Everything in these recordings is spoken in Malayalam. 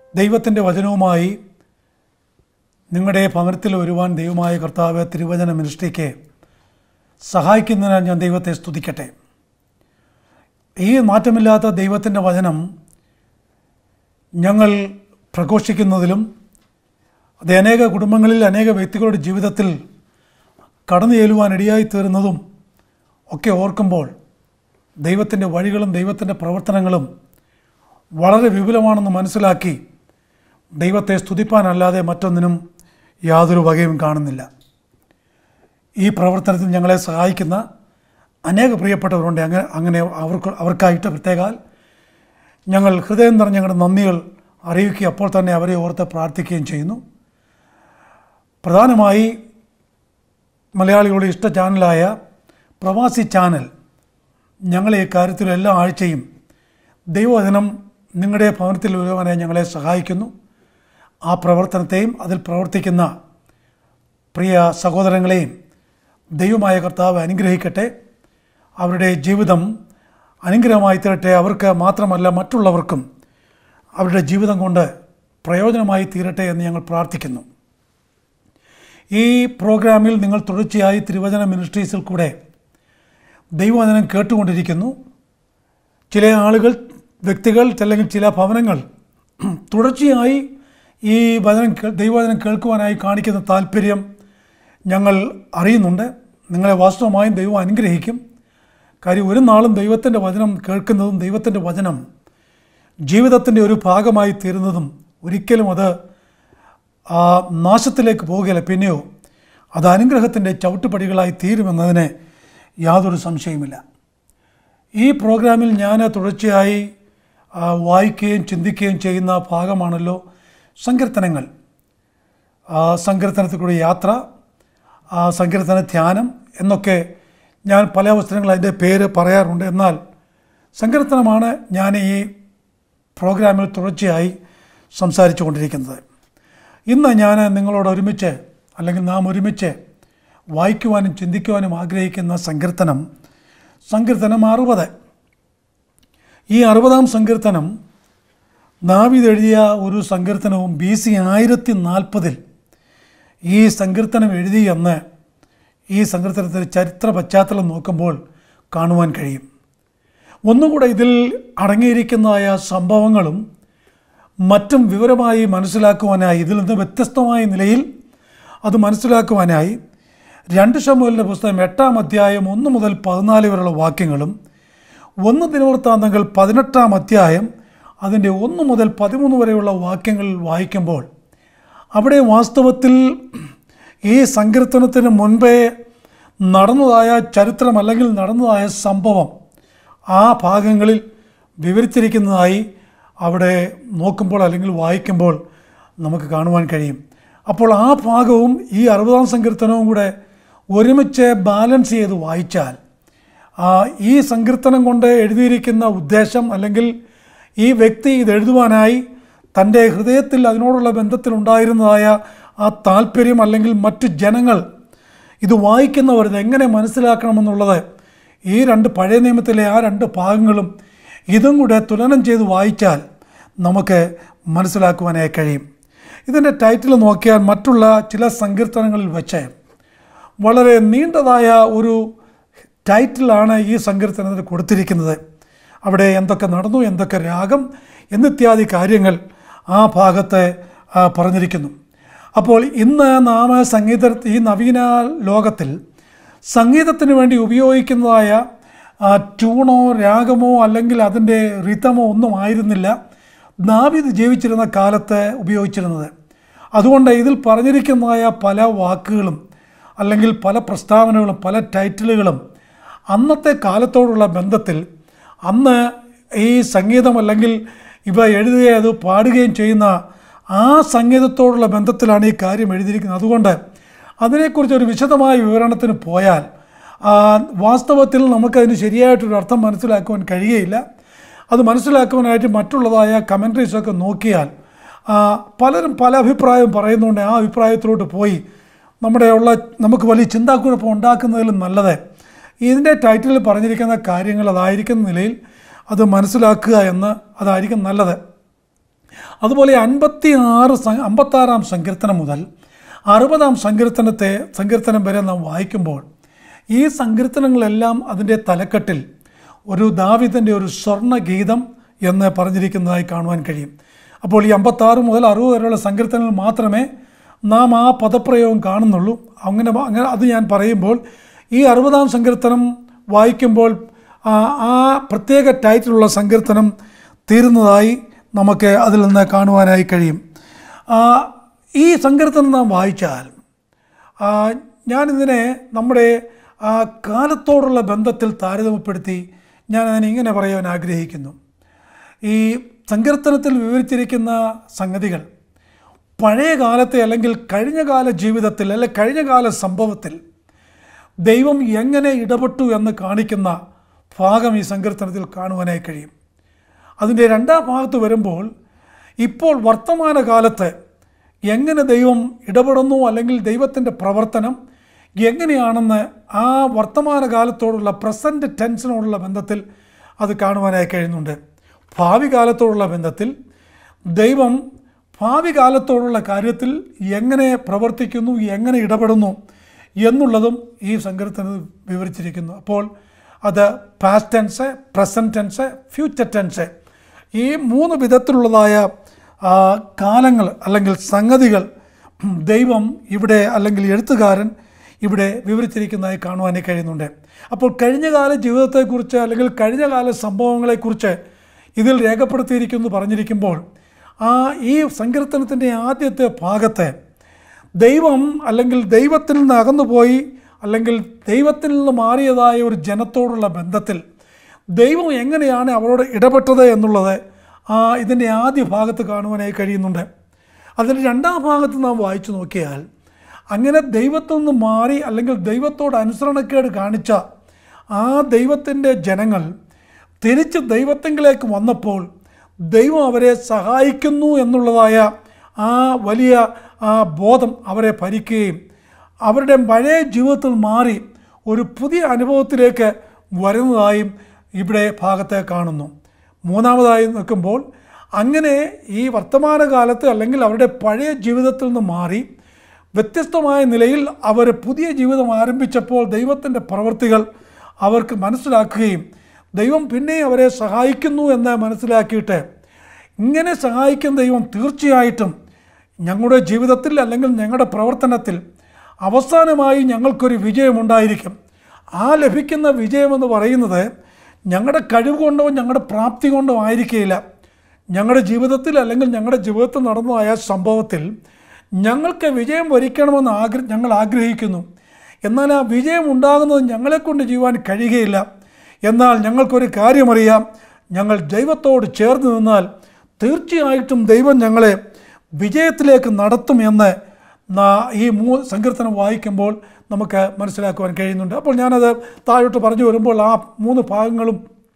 ദൈവത്തിൻ്റെ വചനവുമായി നിങ്ങളുടെ ഭവനത്തിൽ വരുവാൻ ദൈവമായ കർത്താവ് തിരുവചന മിനിസ്ട്രിക്ക് സഹായിക്കുന്നതിനാൽ ഞാൻ ദൈവത്തെ സ്തുതിക്കട്ടെ ഈ മാറ്റമില്ലാത്ത ദൈവത്തിൻ്റെ വചനം ഞങ്ങൾ പ്രഘോഷിക്കുന്നതിലും അത് അനേക കുടുംബങ്ങളിൽ അനേക വ്യക്തികളുടെ ജീവിതത്തിൽ കടന്നു ചെല്ലുവാൻ ഇടയായി തീർന്നതും ഒക്കെ ഓർക്കുമ്പോൾ ദൈവത്തിൻ്റെ വഴികളും ദൈവത്തിൻ്റെ പ്രവർത്തനങ്ങളും വളരെ വിപുലമാണെന്ന് മനസ്സിലാക്കി ദൈവത്തെ സ്തുതിപ്പാനല്ലാതെ മറ്റൊന്നിനും യാതൊരു വകയും കാണുന്നില്ല ഈ പ്രവർത്തനത്തിൽ ഞങ്ങളെ സഹായിക്കുന്ന അനേക പ്രിയപ്പെട്ടവരുണ്ട് അങ്ങനെ അങ്ങനെ അവർക്ക് അവർക്കായിട്ട് പ്രത്യേകാൽ ഞങ്ങൾ ഹൃദയം നിറഞ്ഞ ഞങ്ങളുടെ നന്ദികൾ അറിയിക്കുക അപ്പോൾ തന്നെ അവരെ ഓർത്ത് പ്രാർത്ഥിക്കുകയും ചെയ്യുന്നു പ്രധാനമായി മലയാളികളുടെ ഇഷ്ട ചാനലായ പ്രവാസി ചാനൽ ഞങ്ങളെ ഈ കാര്യത്തിൽ എല്ലാ ആഴ്ചയും ദൈവവചനം നിങ്ങളുടെ ഭവനത്തിൽ വരുവാനായി ഞങ്ങളെ സഹായിക്കുന്നു ആ പ്രവർത്തനത്തെയും അതിൽ പ്രവർത്തിക്കുന്ന പ്രിയ സഹോദരങ്ങളെയും ദൈവമായ കർത്താവ് അനുഗ്രഹിക്കട്ടെ അവരുടെ ജീവിതം അനുഗ്രഹമായി തീരട്ടെ അവർക്ക് മാത്രമല്ല മറ്റുള്ളവർക്കും അവരുടെ ജീവിതം കൊണ്ട് പ്രയോജനമായി തീരട്ടെ എന്ന് ഞങ്ങൾ പ്രാർത്ഥിക്കുന്നു ഈ പ്രോഗ്രാമിൽ നിങ്ങൾ തുടർച്ചയായി തിരുവചന മിനിസ്ട്രീസിൽ കൂടെ ദൈവവചനം കേട്ടുകൊണ്ടിരിക്കുന്നു ചില ആളുകൾ വ്യക്തികൾ അല്ലെങ്കിൽ ചില ഭവനങ്ങൾ തുടർച്ചയായി ഈ വചനം കേ- ദൈവവചനം കേൾക്കുവാനായി കാണിക്കുന്ന താല്പര്യം ഞങ്ങൾ അറിയുന്നുണ്ട് നിങ്ങളെ വാസ്തവമായും ദൈവം അനുഗ്രഹിക്കും കാര്യം ഒരു നാളും ദൈവത്തിൻ്റെ വചനം കേൾക്കുന്നതും ദൈവത്തിൻ്റെ വചനം ജീവിതത്തിൻ്റെ ഒരു ഭാഗമായി തീരുന്നതും ഒരിക്കലും അത് ആ നാശത്തിലേക്ക് പോകുകയില്ല പിന്നെയോ അത് അനുഗ്രഹത്തിൻ്റെ ചവിട്ടുപടികളായി തീരുമെന്നതിന് യാതൊരു സംശയമില്ല ഈ പ്രോഗ്രാമിൽ ഞാൻ തുടർച്ചയായി ആ, വായിക്കുകയും ചിന്തിക്കുകയും ചെയ്യുന്ന ഭാഗമാണല്ലോ സങ്കീർത്തനങ്ങൾ ആ, സങ്കീർത്തനത്തിൽ കൂടി യാത്ര ആ, സങ്കീർത്തന ധ്യാനം എന്നൊക്കെ ഞാൻ പല അവസരങ്ങളിൽ അതിൻ്റെ പേര് പറയാറുണ്ട് എന്നാൽ സങ്കീർത്തനമാണ് ഞാൻ ഈ പ്രോഗ്രാമിൽ തുടർച്ചയായി സംസാരിച്ചു കൊണ്ടിരിക്കുന്നത് ഇന്ന് ഞാൻ നിങ്ങളോട് ഒരുമിച്ച് അല്ലെങ്കിൽ നാം ഒരുമിച്ച് വായിക്കുവാനും ചിന്തിക്കുവാനും ആഗ്രഹിക്കുന്ന സങ്കീർത്തനം സങ്കീർത്തനം അറുപത് ഈ അറുപതാം സങ്കീർത്തനം നാവിദ് എഴുതിയ ഒരു സങ്കീർത്തനവും ബി സി ആയിരത്തി നാൽപ്പതിൽ ഈ സങ്കീർത്തനം എഴുതിയെന്ന് ഈ സങ്കീർത്തനത്തിൻ്റെ ചരിത്ര പശ്ചാത്തലം നോക്കുമ്പോൾ കാണുവാൻ കഴിയും ഒന്നുകൂടെ ഇതിൽ അടങ്ങിയിരിക്കുന്നതായ സംഭവങ്ങളും മറ്റും വിവരമായി മനസ്സിലാക്കുവാനായി ഇതിൽ നിന്ന് വ്യത്യസ്തമായ നിലയിൽ അത് മനസ്സിലാക്കുവാനായി രണ്ട് ശമുവലിൻ്റെ പുസ്തകം എട്ടാം അധ്യായം ഒന്ന് മുതൽ പതിനാല് വരെയുള്ള വാക്യങ്ങളും ഒന്ന് ദിനവൃത്താന്തങ്ങൾ പതിനെട്ടാം അധ്യായം അതിൻ്റെ ഒന്ന് മുതൽ പതിമൂന്ന് വരെയുള്ള വാക്യങ്ങൾ വായിക്കുമ്പോൾ അവിടെ വാസ്തവത്തിൽ ഈ സങ്കീർത്തനത്തിന് മുൻപേ നടന്നതായ ചരിത്രം അല്ലെങ്കിൽ നടന്നതായ സംഭവം ആ ഭാഗങ്ങളിൽ വിവരിച്ചിരിക്കുന്നതായി അവിടെ നോക്കുമ്പോൾ അല്ലെങ്കിൽ വായിക്കുമ്പോൾ നമുക്ക് കാണുവാൻ കഴിയും അപ്പോൾ ആ ഭാഗവും ഈ അറുപതാം സങ്കീർത്തനവും കൂടെ ഒരുമിച്ച് ബാലൻസ് ചെയ്ത് വായിച്ചാൽ ആ, ഈ സങ്കീർത്തനം കൊണ്ട് എഴുതിയിരിക്കുന്ന ഉദ്ദേശം അല്ലെങ്കിൽ ഈ വ്യക്തി ഇത് എഴുതുവാനായി തൻ്റെ ഹൃദയത്തിൽ അതിനോടുള്ള ബന്ധത്തിലുണ്ടായിരുന്നതായ ആ താല്പര്യം അല്ലെങ്കിൽ മറ്റു ജനങ്ങൾ ഇത് വായിക്കുന്നവർ ഇത് എങ്ങനെ മനസ്സിലാക്കണമെന്നുള്ളത് ഈ രണ്ട് പഴയ നിയമത്തിലെ ആ രണ്ട് ഭാഗങ്ങളും ഇതും കൂടെ തുലനം ചെയ്ത് വായിച്ചാൽ നമുക്ക് മനസ്സിലാക്കുവാനായി കഴിയും ഇതിൻ്റെ ടൈറ്റിൽ നോക്കിയാൽ മറ്റുള്ള ചില സങ്കീർത്തനങ്ങളിൽ വെച്ച് വളരെ നീണ്ടതായ ഒരു ടൈറ്റിലാണ് ഈ സങ്കീർത്തനത്തിന് കൊടുത്തിരിക്കുന്നത് അവിടെ എന്തൊക്കെ നടന്നു എന്തൊക്കെ രാഗം എന്നിത്യാദി കാര്യങ്ങൾ ആ ഭാഗത്ത് ആ, പറഞ്ഞിരിക്കുന്നു അപ്പോൾ ഇന്ന് നാം സംഗീത ഈ നവീന ലോകത്തിൽ സംഗീതത്തിന് വേണ്ടി ഉപയോഗിക്കുന്നതായ ആ, ട്യൂണോ രാഗമോ അല്ലെങ്കിൽ അതിൻ്റെ റിതമോ ഒന്നും ആയിരുന്നില്ല ദാവീദ് ജീവിച്ചിരുന്ന കാലത്ത് ഉപയോഗിച്ചിരുന്നത് അതുകൊണ്ട് ഇതിൽ പറഞ്ഞിരിക്കുന്നതായ പല വാക്കുകളും അല്ലെങ്കിൽ പല പ്രസ്താവനകളും പല ടൈറ്റിലുകളും അന്നത്തെ കാലത്തോടുള്ള ബന്ധത്തിൽ അന്ന് ഈ സംഗീതം അല്ലെങ്കിൽ ഇവ എഴുതുകയും അത് പാടുകയും ചെയ്യുന്ന ആ സംഗീതത്തോടുള്ള ബന്ധത്തിലാണ് ഈ കാര്യം എഴുതിയിരിക്കുന്നത് അതുകൊണ്ട് അതിനെക്കുറിച്ച് ഒരു വിശദമായ വിവരണത്തിന് പോയാൽ ആ, വാസ്തവത്തിൽ നമുക്കതിന് ശരിയായിട്ടൊരു അർത്ഥം മനസ്സിലാക്കുവാൻ കഴിയുകയില്ല അത് മനസ്സിലാക്കുവാനായിട്ട് മറ്റുള്ളതായ കമൻട്രീസൊക്കെ നോക്കിയാൽ ആ, പലരും പല അഭിപ്രായം പറയുന്നുണ്ട് ആ അഭിപ്രായത്തിലോട്ട് പോയി നമ്മുടെ ഉള്ള നമുക്ക് വലിയ ചിന്താക്കുഴപ്പം ഉണ്ടാക്കുന്നതിലും നല്ലത് ഇതിൻ്റെ ടൈറ്റിലിൽ പറഞ്ഞിരിക്കുന്ന കാര്യങ്ങൾ അതായിരിക്കുന്ന നിലയിൽ അത് മനസ്സിലാക്കുക എന്ന് അതായിരിക്കും നല്ലത് അതുപോലെ അൻപത്തി ആറ് അമ്പത്താറാം സങ്കീർത്തനം മുതൽ അറുപതാം സങ്കീർത്തനത്തെ സങ്കീർത്തനം വരെ നാം വായിക്കുമ്പോൾ ഈ സങ്കീർത്തനങ്ങളെല്ലാം അതിൻ്റെ തലക്കെട്ടിൽ ഒരു ദാവിദൻ്റെ ഒരു സ്വർണ്ണ ഗീതം എന്ന് പറഞ്ഞിരിക്കുന്നതായി കാണുവാൻ കഴിയും അപ്പോൾ ഈ അമ്പത്താറ് മുതൽ അറുപത് വരെയുള്ള സങ്കീർത്തനങ്ങൾ മാത്രമേ നാം ആ പദപ്രയോഗം കാണുന്നുള്ളൂ അങ്ങനെ അങ്ങനെ അത് ഞാൻ പറയുമ്പോൾ ഈ അറുപതാം സങ്കീർത്തനം വായിക്കുമ്പോൾ ആ ആ പ്രത്യേക ടൈറ്റിലുള്ള സങ്കീർത്തനം തീരുന്നതായി നമുക്ക് അതിൽ നിന്ന് കാണുവാനായി കഴിയും ആ, ഈ സങ്കീർത്തനം നാം വായിച്ചാൽ ആ, ഞാനിതിനെ നമ്മുടെ ആ കാലത്തോടുള്ള ബന്ധത്തിൽ താരതമ്യപ്പെടുത്തി ഞാൻ അതിനെ ഇങ്ങനെ പറയാൻ ആഗ്രഹിക്കുന്നു ഈ സങ്കീർത്തനത്തിൽ വിവരിച്ചിരിക്കുന്ന സംഗതികൾ പഴയ കാലത്തെ അല്ലെങ്കിൽ കഴിഞ്ഞകാല ജീവിതത്തിൽ അല്ലെ കഴിഞ്ഞകാല സംഭവത്തിൽ ദൈവം എങ്ങനെ ഇടപെട്ടു എന്ന് കാണിക്കുന്ന ഭാഗം ഈ സങ്കീർത്തനത്തിൽ കാണുവാനായി കഴിയും അതിൻ്റെ രണ്ടാം ഭാഗത്ത് വരുമ്പോൾ ഇപ്പോൾ വർത്തമാനകാലത്ത് എങ്ങനെ ദൈവം ഇടപെടുന്നു അല്ലെങ്കിൽ ദൈവത്തിൻ്റെ പ്രവർത്തനം എങ്ങനെയാണെന്ന് ആ വർത്തമാനകാലത്തോടുള്ള പ്രസൻറ്റ് ടെൻഷനോടുള്ള ബന്ധത്തിൽ അത് കാണുവാനായി കഴിയുന്നുണ്ട് ഭാവി കാലത്തോടുള്ള ബന്ധത്തിൽ ദൈവം ഭാവി കാലത്തോടുള്ള കാര്യത്തിൽ എങ്ങനെ പ്രവർത്തിക്കുന്നു എങ്ങനെ ഇടപെടുന്നു എന്നുള്ളതും ഈ സങ്കീർത്തനത്തിൽ വിവരിച്ചിരിക്കുന്നു അപ്പോൾ അത് past tense present tense future tense ഈ മൂന്ന് വിധത്തിലുള്ളതായ ആ, കാലങ്ങൾ അല്ലെങ്കിൽ സംഗതികൾ ദൈവം ഇവിടെ അല്ലെങ്കിൽ എഴുത്തുകാരൻ ഇവിടെ വിവരിച്ചിരിക്കുന്നതായി കാണുവാനേ കഴിയുന്നുണ്ട് അപ്പോൾ കഴിഞ്ഞകാല ജീവിതത്തെക്കുറിച്ച് അല്ലെങ്കിൽ കഴിഞ്ഞകാല സംഭവങ്ങളെക്കുറിച്ച് ഇതിൽ രേഖപ്പെടുത്തിയിരിക്കുന്നു പറഞ്ഞിരിക്കുമ്പോൾ ആ ഈ സങ്കീർത്തനത്തിൻ്റെ ആദ്യത്തെ ഭാഗത്തെ ദൈവം അല്ലെങ്കിൽ ദൈവത്തിൽ നിന്ന് അകന്നുപോയി അല്ലെങ്കിൽ ദൈവത്തിൽ നിന്ന് മാറിയതായ ഒരു ജനത്തോടുള്ള ബന്ധത്തിൽ ദൈവം എങ്ങനെയാണ് അവരോട് ഇടപെട്ടത് എന്നുള്ളത് ആ ഇതിൻ്റെ ആദ്യ ഭാഗത്ത് കാണുവാനായി കഴിയുന്നുണ്ട് അതിൻ്റെ രണ്ടാം ഭാഗത്ത് നാം വായിച്ചു നോക്കിയാൽ അങ്ങനെ ദൈവത്തിൽ നിന്ന് മാറി അല്ലെങ്കിൽ ദൈവത്തോട് അനുസരണക്കേട് കാണിച്ച ആ ദൈവത്തിൻ്റെ ജനങ്ങൾ തിരിച്ച് ദൈവത്തെങ്കിലേക്ക് വന്നപ്പോൾ ദൈവം അവരെ സഹായിക്കുന്നു എന്നുള്ളതായ ആ വലിയ ആ ബോധം അവരെ ഭരിക്കുകയും അവരുടെ പഴയ ജീവിതത്തിൽ മാറി ഒരു പുതിയ അനുഭവത്തിലേക്ക് വരുന്നതായും ഇവിടെ ഭാഗത്തെ കാണുന്നു മൂന്നാമതായി നിൽക്കുമ്പോൾ അങ്ങനെ ഈ വർത്തമാനകാലത്ത് അല്ലെങ്കിൽ അവരുടെ പഴയ ജീവിതത്തിൽ നിന്ന് മാറി വ്യത്യസ്തമായ നിലയിൽ അവർ പുതിയ ജീവിതം ആരംഭിച്ചപ്പോൾ ദൈവത്തിൻ്റെ പ്രവൃത്തികൾ അവർക്ക് മനസ്സിലാക്കുകയും ദൈവം പിന്നെയും അവരെ സഹായിക്കുന്നു എന്ന് മനസ്സിലാക്കിയിട്ട് ഇങ്ങനെ സഹായിക്കുന്ന ദൈവം തീർച്ചയായിട്ടും ഞങ്ങളുടെ ജീവിതത്തിൽ അല്ലെങ്കിൽ ഞങ്ങളുടെ പ്രവർത്തനത്തിൽ അവസാനമായി ഞങ്ങൾക്കൊരു വിജയമുണ്ടായിരിക്കും ആ ലഭിക്കുന്ന വിജയമെന്ന് പറയുന്നത് ഞങ്ങളുടെ കഴിവ് കൊണ്ടോ ഞങ്ങളുടെ പ്രാപ്തി കൊണ്ടോ ആയിരിക്കില്ല ഞങ്ങളുടെ ജീവിതത്തിൽ അല്ലെങ്കിൽ ഞങ്ങളുടെ ജീവിതത്തിൽ നടന്നതായ സംഭവത്തിൽ ഞങ്ങൾക്ക് വിജയം വരിക്കണമെന്ന് ആഗ്ര ഞങ്ങൾ ആഗ്രഹിക്കുന്നു എന്നാൽ ആ വിജയം ഉണ്ടാകുന്നത് ഞങ്ങളെക്കൊണ്ട് ചെയ്യുവാൻ കഴിയുകയില്ല എന്നാൽ ഞങ്ങൾക്കൊരു കാര്യമറിയാം ഞങ്ങൾ ദൈവത്തോട് ചേർന്ന് നിന്നാൽ തീർച്ചയായിട്ടും ദൈവം ഞങ്ങളെ വിജയത്തിലേക്ക് നടത്തും എന്ന് നാ- ഈ മൂ സങ്കീർത്തനം വായിക്കുമ്പോൾ നമുക്ക് മനസ്സിലാക്കുവാൻ കഴിയുന്നുണ്ട് അപ്പോൾ ഞാനത് താഴോട്ട് പറഞ്ഞു വരുമ്പോൾ ആ മൂന്ന് ഭാഗങ്ങളും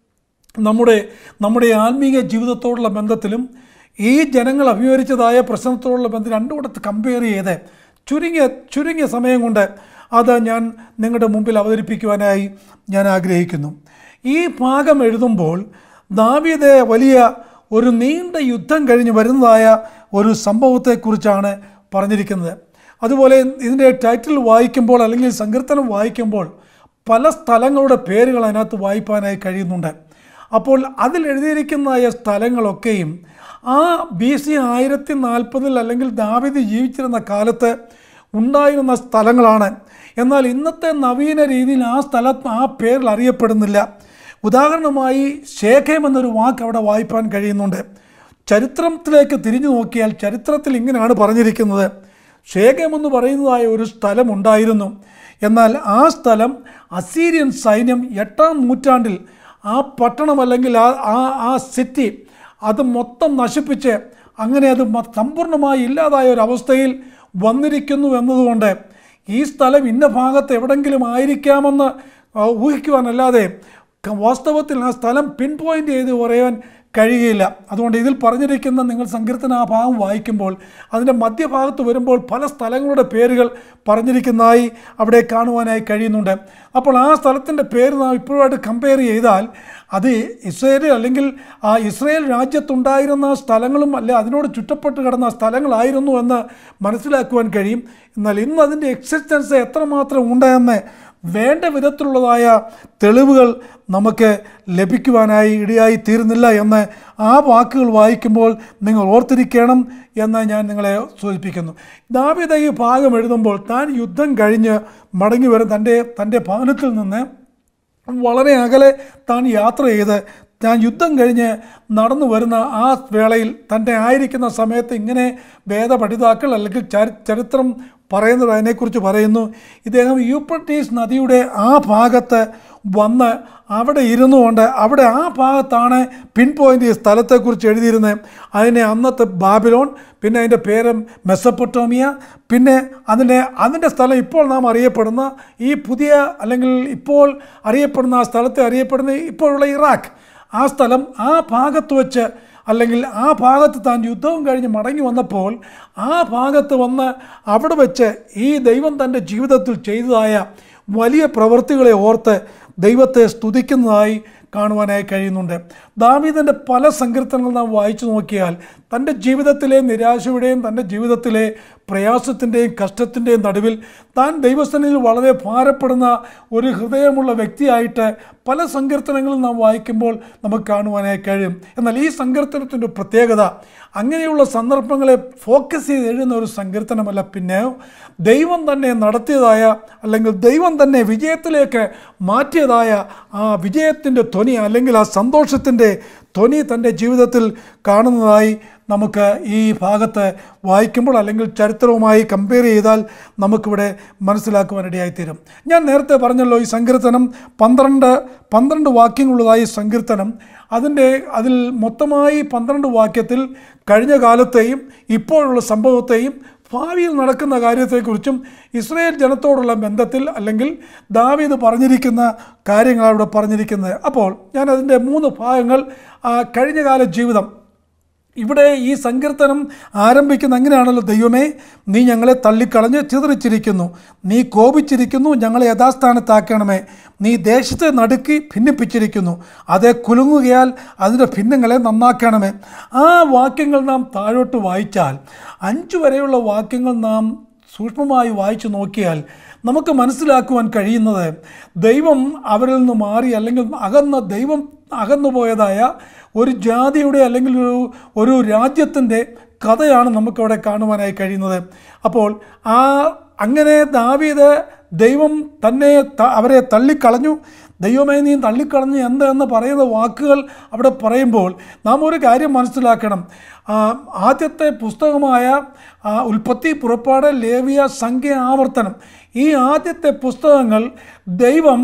നമ്മുടെ നമ്മുടെ ആത്മീയ ജീവിതത്തോടുള്ള ബന്ധത്തിലും ഈ ജനങ്ങൾ അഭിമുഖീകരിച്ചതായ പ്രശ്നത്തോടുള്ള ബന്ധം രണ്ടും കൂടെ കമ്പയർ ചെയ്ത് ചുരുങ്ങിയ ചുരുങ്ങിയ സമയം കൊണ്ട് അത് ഞാൻ നിങ്ങളുടെ മുമ്പിൽ അവതരിപ്പിക്കുവാനായി ഞാൻ ആഗ്രഹിക്കുന്നു ഈ ഭാഗം എഴുതുമ്പോൾ ദാവീദ് വലിയ ഒരു നീണ്ട യുദ്ധം കഴിഞ്ഞ് വരുന്നതായ ഒരു സംഭവത്തെക്കുറിച്ചാണ് പറഞ്ഞിരിക്കുന്നത് അതുപോലെ ഇതിൻ്റെ ടൈറ്റിൽ വായിക്കുമ്പോൾ അല്ലെങ്കിൽ സങ്കീർത്തനം വായിക്കുമ്പോൾ പല സ്ഥലങ്ങളുടെ പേരുകൾ അതിനകത്ത് വായിപ്പാനായി കഴിയുന്നുണ്ട് അപ്പോൾ അതിൽ എഴുതിയിരിക്കുന്ന സ്ഥലങ്ങളൊക്കെയും ആ ബി സി ആയിരത്തി നാൽപ്പതിൽ അല്ലെങ്കിൽ ദാവിദ് ജീവിച്ചിരുന്ന കാലത്ത് ഉണ്ടായിരുന്ന സ്ഥലങ്ങളാണ് എന്നാൽ ഇന്നത്തെ നവീന രീതിയിൽ ആ സ്ഥലം ആ പേരിൽ അറിയപ്പെടുന്നില്ല ഉദാഹരണമായി ശേഖം എന്നൊരു വാക്ക് അവിടെ വായിപ്പാൻ കഴിയുന്നുണ്ട് ചരിത്രത്തിലേക്ക് തിരിഞ്ഞു നോക്കിയാൽ ചരിത്രത്തിൽ ഇങ്ങനെയാണ് പറഞ്ഞിരിക്കുന്നത് ശേഖം എന്ന് പറയുന്നതായ ഒരു സ്ഥലം ഉണ്ടായിരുന്നു എന്നാൽ ആ സ്ഥലം അസീരിയൻ സൈന്യം എട്ടാം നൂറ്റാണ്ടിൽ ആ പട്ടണം അല്ലെങ്കിൽ ആ ആ ആ സിറ്റി അത് മൊത്തം നശിപ്പിച്ച് അങ്ങനെ അത് മ- സമ്പൂർണ്ണമായി ഇല്ലാതായ ഒരു അവസ്ഥയിൽ വന്നിരിക്കുന്നു എന്നതുകൊണ്ട് ഈ സ്ഥലം ഇന്ന ഭാഗത്ത് എവിടെങ്കിലും ആയിരിക്കാമെന്ന് ആ, ഊഹിക്കുവാനല്ലാതെ ക- വാസ്തവത്തിൽ ആ സ്ഥലം പിൻ പോയിൻ്റ് ചെയ്ത് പറയാൻ കഴിയുകയില്ല അതുകൊണ്ട് ഇതിൽ പറഞ്ഞിരിക്കുന്ന നിങ്ങൾ സങ്കീർത്തന ആ ഭാഗം വായിക്കുമ്പോൾ അതിൻ്റെ മധ്യഭാഗത്ത് വരുമ്പോൾ പല സ്ഥലങ്ങളുടെ പേരുകൾ പറഞ്ഞിരിക്കുന്നതായി അവിടെ കാണുവാനായി കഴിയുന്നുണ്ട് അപ്പോൾ ആ സ്ഥലത്തിൻ്റെ പേര് നാം ഇപ്പോഴായിട്ട് കമ്പയർ ചെയ്താൽ അത് ഇസ്രയേൽ അല്ലെങ്കിൽ ആ ഇസ്രയേൽ രാജ്യത്തുണ്ടായിരുന്ന സ്ഥലങ്ങളും അല്ല അതിനോട് ചുറ്റപ്പെട്ട് കിടന്ന സ്ഥലങ്ങളായിരുന്നു എന്ന് മനസ്സിലാക്കുവാൻ കഴിയും എന്നാൽ ഇന്ന് അതിൻ്റെ എക്സിസ്റ്റൻസ് എത്രമാത്രം ഉണ്ടെന്ന് വേണ്ട വിധത്തിലുള്ളതായ തെളിവുകൾ നമുക്ക് ലഭിക്കുവാനായി ഇടയായി തീരുന്നില്ല എന്ന് ആ വാക്കുകൾ വായിക്കുമ്പോൾ നിങ്ങൾ ഓർത്തിരിക്കണം എന്ന് ഞാൻ നിങ്ങളെ സൂചിപ്പിക്കുന്നു ദാവിദ ഈ ഭാഗം എഴുതുമ്പോൾ താൻ യുദ്ധം കഴിഞ്ഞ് മടങ്ങി വരും തൻ്റെ തൻ്റെ ഭവനത്തിൽ നിന്ന് വളരെ അകലെ താൻ യാത്ര ചെയ്ത് താൻ യുദ്ധം കഴിഞ്ഞ് നടന്നു വരുന്ന ആ വേളയിൽ തൻ്റെ ആയിരിക്കുന്ന സമയത്ത് ഇങ്ങനെ വേദപഠിതാക്കൾ അല്ലെങ്കിൽ ചരി- ചരിത്രം പറയുന്നത് അതിനെക്കുറിച്ച് പറയുന്നു ഇദ്ദേഹം യൂപ്രട്ടീസ് നദിയുടെ ആ ഭാഗത്ത് വന്ന് അവിടെ ഇരുന്നു കൊണ്ട് അവിടെ ആ ഭാഗത്താണ് പിൻ പോയിൻ്റ് ഈ സ്ഥലത്തെക്കുറിച്ച് എഴുതിയിരുന്നത് അതിനെ അന്നത്തെ ബാബിലോൺ പിന്നെ അതിൻ്റെ പേര് മെസ്സപ്പൊട്ടോമിയ പിന്നെ അതിൻ്റെ അതിൻ്റെ സ്ഥലം ഇപ്പോൾ നാം അറിയപ്പെടുന്ന ഈ പുതിയ അല്ലെങ്കിൽ ഇപ്പോൾ അറിയപ്പെടുന്ന ആ സ്ഥലത്തെ അറിയപ്പെടുന്ന ഇപ്പോഴുള്ള ഇറാഖ് ആ സ്ഥലം ആ ഭാഗത്ത് വെച്ച് അല്ലെങ്കിൽ ആ ഭാഗത്ത് താൻ യുദ്ധവും കഴിഞ്ഞ് മടങ്ങി വന്നപ്പോൾ ആ ഭാഗത്ത് വന്ന് അവിടെ വെച്ച് ഈ ദൈവം തൻ്റെ ജീവിതത്തിൽ ചെയ്തതായ വലിയ പ്രവൃത്തികളെ ഓർത്ത് ദൈവത്തെ സ്തുതിക്കുന്നതായി കാണുവാനായി കഴിയുന്നുണ്ട് ദാവീദിൻ്റെ പല സങ്കീർത്തനങ്ങൾ നാം വായിച്ചു നോക്കിയാൽ തൻ്റെ ജീവിതത്തിലെ നിരാശയുടെയും തൻ്റെ ജീവിതത്തിലെ പ്രയാസത്തിൻ്റെയും കഷ്ടത്തിൻ്റെയും നടുവിൽ താൻ ദൈവസ്ഥനിൽ വളരെ ഭാരപ്പെടുന്ന ഒരു ഹൃദയമുള്ള വ്യക്തിയായിട്ട് പല സങ്കീർത്തനങ്ങളും നാം വായിക്കുമ്പോൾ നമുക്ക് കാണുവാനായി കഴിയും എന്നാൽ ഈ സങ്കീർത്തനത്തിൻ്റെ പ്രത്യേകത അങ്ങനെയുള്ള സന്ദർഭങ്ങളെ ഫോക്കസ് ചെയ്ത് എഴുതുന്ന ഒരു സങ്കീർത്തനമല്ല പിന്നെ ദൈവം തന്നെ നടത്തിയതായ അല്ലെങ്കിൽ ദൈവം തന്നെ വിജയത്തിലേക്ക് മാറ്റിയതായ ആ വിജയത്തിൻ്റെ ധ്വനി അല്ലെങ്കിൽ ആ സന്തോഷത്തിൻ്റെ ധ്വനി തൻ്റെ ജീവിതത്തിൽ കാണുന്നതായി നമുക്ക് ഈ ഭാഗത്ത് വായിക്കുമ്പോൾ അല്ലെങ്കിൽ ചരിത്രവുമായി കമ്പയർ ചെയ്താൽ നമുക്കിവിടെ മനസ്സിലാക്കുവാനിടയായിത്തീരും ഞാൻ നേരത്തെ പറഞ്ഞല്ലോ ഈ സങ്കീർത്തനം പന്ത്രണ്ട് പന്ത്രണ്ട് വാക്യങ്ങളുള്ളതായി സങ്കീർത്തനം അതിൻ്റെ അതിൽ മൊത്തമായി പന്ത്രണ്ട് വാക്യത്തിൽ കഴിഞ്ഞ കാലത്തെയും ഇപ്പോഴുള്ള സംഭവത്തെയും ഭാവിയിൽ നടക്കുന്ന കാര്യത്തെക്കുറിച്ചും ഇസ്രയേൽ ജനത്തോടുള്ള ബന്ധത്തിൽ അല്ലെങ്കിൽ ദാവീദ് പറഞ്ഞിരിക്കുന്ന കാര്യങ്ങളാണ് ഇവിടെ പറഞ്ഞിരിക്കുന്നത് അപ്പോൾ ഞാൻ അതിൻ്റെ മൂന്ന് ഭാഗങ്ങൾ ആ കഴിഞ്ഞകാല ജീവിതം ഇവിടെ ഈ സങ്കീർത്തനം ആരംഭിക്കുന്ന അങ്ങനെയാണല്ലോ ദൈവമേ നീ ഞങ്ങളെ തള്ളിക്കളഞ്ഞ് ചിതറിച്ചിരിക്കുന്നു നീ കോപിച്ചിരിക്കുന്നു ഞങ്ങളെ യഥാസ്ഥാനത്താക്കണമേ നീ ദേശത്തെ നടുക്കി ഭിന്നിപ്പിച്ചിരിക്കുന്നു അതേ കുലുങ്ങുകയാൽ അതിൻ്റെ ഭിന്നങ്ങളെ നന്നാക്കണമേ ആ വാക്യങ്ങൾ നാം താഴോട്ട് വായിച്ചാൽ അഞ്ചു വരെയുള്ള വാക്യങ്ങൾ നാം സൂക്ഷ്മമായി വായിച്ചു നോക്കിയാൽ നമുക്ക് മനസ്സിലാക്കുവാൻ കഴിയുന്നത് ദൈവം അവരിൽ നിന്ന് മാറി അല്ലെങ്കിൽ അകന്ന ദൈവം അകന്നു പോയതായ ഒരു ജാതിയുടെ അല്ലെങ്കിൽ ഒരു ഒരു രാജ്യത്തിൻ്റെ കഥയാണ് നമുക്കവിടെ കാണുവാനായി കഴിയുന്നത് അപ്പോൾ ആ അങ്ങനെ ദാവീദ് ദൈവം തന്നെ ത- അവരെ തള്ളിക്കളഞ്ഞു ദൈവമേ നീ തള്ളിക്കളഞ്ഞു എന്ത് എന്ന് പറയുന്ന വാക്കുകൾ അവിടെ പറയുമ്പോൾ നാം ഒരു കാര്യം മനസ്സിലാക്കണം ആ, ആദ്യത്തെ പുസ്തകമായ ആ, ഉൽപ്പത്തി പുറപ്പാട് ലേവിയ സംഖ്യ ആവർത്തനം ഈ ആദ്യത്തെ പുസ്തകങ്ങൾ ദൈവം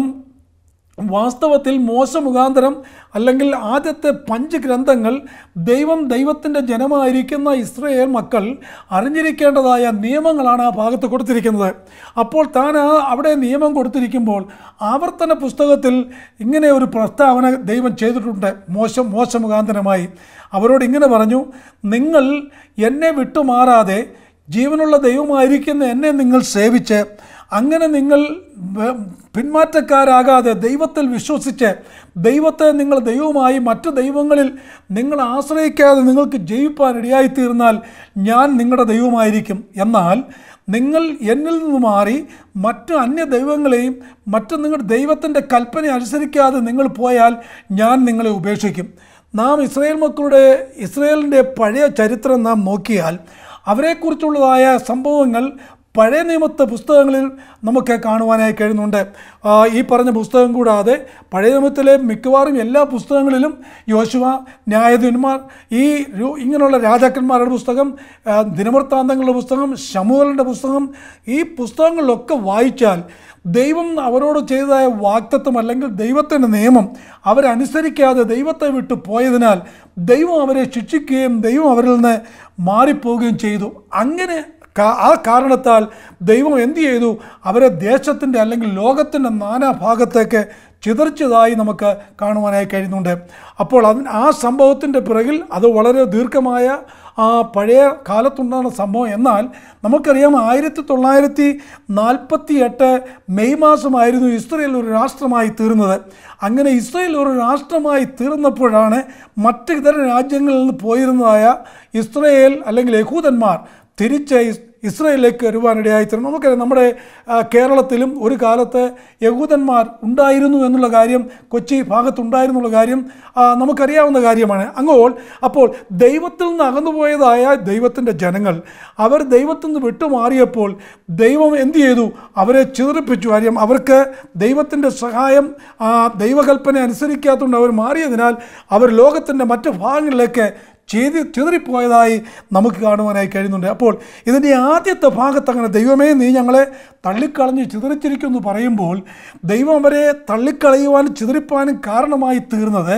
വാസ്തവത്തിൽ മോശ മുഖാന്തരം അല്ലെങ്കിൽ ആദ്യത്തെ പഞ്ച് ഗ്രന്ഥങ്ങൾ ദൈവം ദൈവത്തിൻ്റെ ജനമായിരിക്കുന്ന ഇസ്രയേൽ മക്കൾ അറിഞ്ഞിരിക്കേണ്ടതായ നിയമങ്ങളാണ് ആ ഭാഗത്ത് കൊടുത്തിരിക്കുന്നത് അപ്പോൾ താൻ ആ അവിടെ നിയമം കൊടുത്തിരിക്കുമ്പോൾ ആവർത്തന പുസ്തകത്തിൽ ഇങ്ങനെ ഒരു പ്രസ്താവന ദൈവം ചെയ്തിട്ടുണ്ട് മോശം മോശ മുഖാന്തരമായി അവരോട് ഇങ്ങനെ പറഞ്ഞു നിങ്ങൾ എന്നെ വിട്ടുമാറാതെ ജീവനുള്ള ദൈവമായിരിക്കുന്ന എന്നെ നിങ്ങൾ സേവിച്ച് അങ്ങനെ നിങ്ങൾ വ- പിന്മാറ്റക്കാരാകാതെ ദൈവത്തിൽ വിശ്വസിച്ച് ദൈവത്തെ നിങ്ങൾ ദൈവമായി മറ്റു ദൈവങ്ങളിൽ നിങ്ങൾ ആശ്രയിക്കാതെ നിങ്ങൾക്ക് ജയിപ്പാൻ ഇടയായിത്തീർന്നാൽ ഞാൻ നിങ്ങളുടെ ദൈവമായിരിക്കും എന്നാൽ നിങ്ങൾ എന്നിൽ നിന്ന് മാറി മറ്റു അന്യ ദൈവങ്ങളെയും മറ്റു നിങ്ങളുടെ ദൈവത്തിൻ്റെ കൽപ്പന അനുസരിക്കാതെ നിങ്ങൾ പോയാൽ ഞാൻ നിങ്ങളെ ഉപേക്ഷിക്കും നാം ഇസ്രായേൽ മക്കളുടെ ഇസ്രായേലിൻ്റെ പഴയ ചരിത്രം നാം നോക്കിയാൽ അവരെക്കുറിച്ചുള്ളതായ സംഭവങ്ങൾ പഴയ നിയമത്തെ പുസ്തകങ്ങളിൽ നമുക്ക് കാണുവാനായി കഴിയുന്നുണ്ട് ആ, ഈ പറഞ്ഞ പുസ്തകം കൂടാതെ പഴയ നിയമത്തിലെ മിക്കവാറും എല്ലാ പുസ്തകങ്ങളിലും യോശുവ ന്യായാധിപന്മാർ ഈ രു- ഇങ്ങനെയുള്ള രാജാക്കന്മാരുടെ പുസ്തകം ആ, ദിനവൃത്താന്തങ്ങളുടെ പുസ്തകം ശമുവലിൻ്റെ പുസ്തകം ഈ പുസ്തകങ്ങളിലൊക്കെ വായിച്ചാൽ ദൈവം അവരോട് ചെയ്തതായ വാക്തത്വം അല്ലെങ്കിൽ ദൈവത്തിൻ്റെ നിയമം അവരനുസരിക്കാതെ ദൈവത്തെ വിട്ടു പോയതിനാൽ ദൈവം അവരെ ശിക്ഷിക്കുകയും ദൈവം അവരിൽ നിന്ന് മാറിപ്പോവുകയും ചെയ്തു അങ്ങനെ കാ- ആ കാരണത്താൽ ദൈവം എന്ത് ചെയ്തു അവരെ ദേശത്തിൻ്റെ അല്ലെങ്കിൽ ലോകത്തിൻ്റെ നാനാഭാഗത്തേക്ക് ചിതറിച്ചതായി നമുക്ക് കാണുവാനായി കഴിയുന്നുണ്ട് അപ്പോൾ അതിന് ആ സംഭവത്തിൻ്റെ പിറകിൽ അത് വളരെ ദീർഘമായ ആ പഴയ കാലത്തുണ്ടാകുന്ന സംഭവം എന്നാൽ നമുക്കറിയാം ആയിരത്തി തൊള്ളായിരത്തി നാൽപ്പത്തി എട്ട് മെയ് മാസമായിരുന്നു ഇസ്രയേൽ ഒരു രാഷ്ട്രമായി തീർന്നത് അങ്ങനെ ഇസ്രയേൽ ഒരു രാഷ്ട്രമായി തീർന്നപ്പോഴാണ് മറ്റ് ഇതര രാജ്യങ്ങളിൽ നിന്ന് പോയിരുന്നതായ ഇസ്രയേൽ അല്ലെങ്കിൽ യഹൂദന്മാർ തിരിച്ച് ഇസ് ഇസ്രയേലിലേക്ക് വരുവാനിടയായിത്തീർന്നു നമുക്കറിയാം നമ്മുടെ ആ, കേരളത്തിലും ഒരു കാലത്ത് യഹൂദന്മാർ ഉണ്ടായിരുന്നു എന്നുള്ള കാര്യം കൊച്ചി ഭാഗത്തുണ്ടായിരുന്നുള്ള കാര്യം ആ, നമുക്കറിയാവുന്ന കാര്യമാണ് അങ്ങോൾ അപ്പോൾ ദൈവത്തിൽ നിന്ന് അകന്നുപോയതായ ദൈവത്തിൻ്റെ ജനങ്ങൾ അവർ ദൈവത്തിൽ നിന്ന് വിട്ടുമാറിയപ്പോൾ ദൈവം എന്ത് ചെയ്തു അവരെ ചിതറിപ്പിച്ചു കാര്യം അവർക്ക് ദൈവത്തിൻ്റെ സഹായം ആ ദൈവകൽപ്പന അനുസരിക്കാത്തതുകൊണ്ട് അവർ മാറിയതിനാൽ അവർ ലോകത്തിൻ്റെ മറ്റ് ഭാഗങ്ങളിലേക്ക് ചെയ്ത് ചിതറിപ്പോയതായി നമുക്ക് കാണുവാനായി കഴിയുന്നുണ്ട് അപ്പോൾ ഇതിൻ്റെ ആദ്യത്തെ ഭാഗത്ത് അങ്ങനെ ദൈവമേ നീ ഞങ്ങളെ തള്ളിക്കളഞ്ഞ് ചിതറിച്ചിരിക്കുമെന്ന് പറയുമ്പോൾ ദൈവം അവരെ തള്ളിക്കളയുവാനും ചിതറിപ്പാനും കാരണമായി തീർന്നത്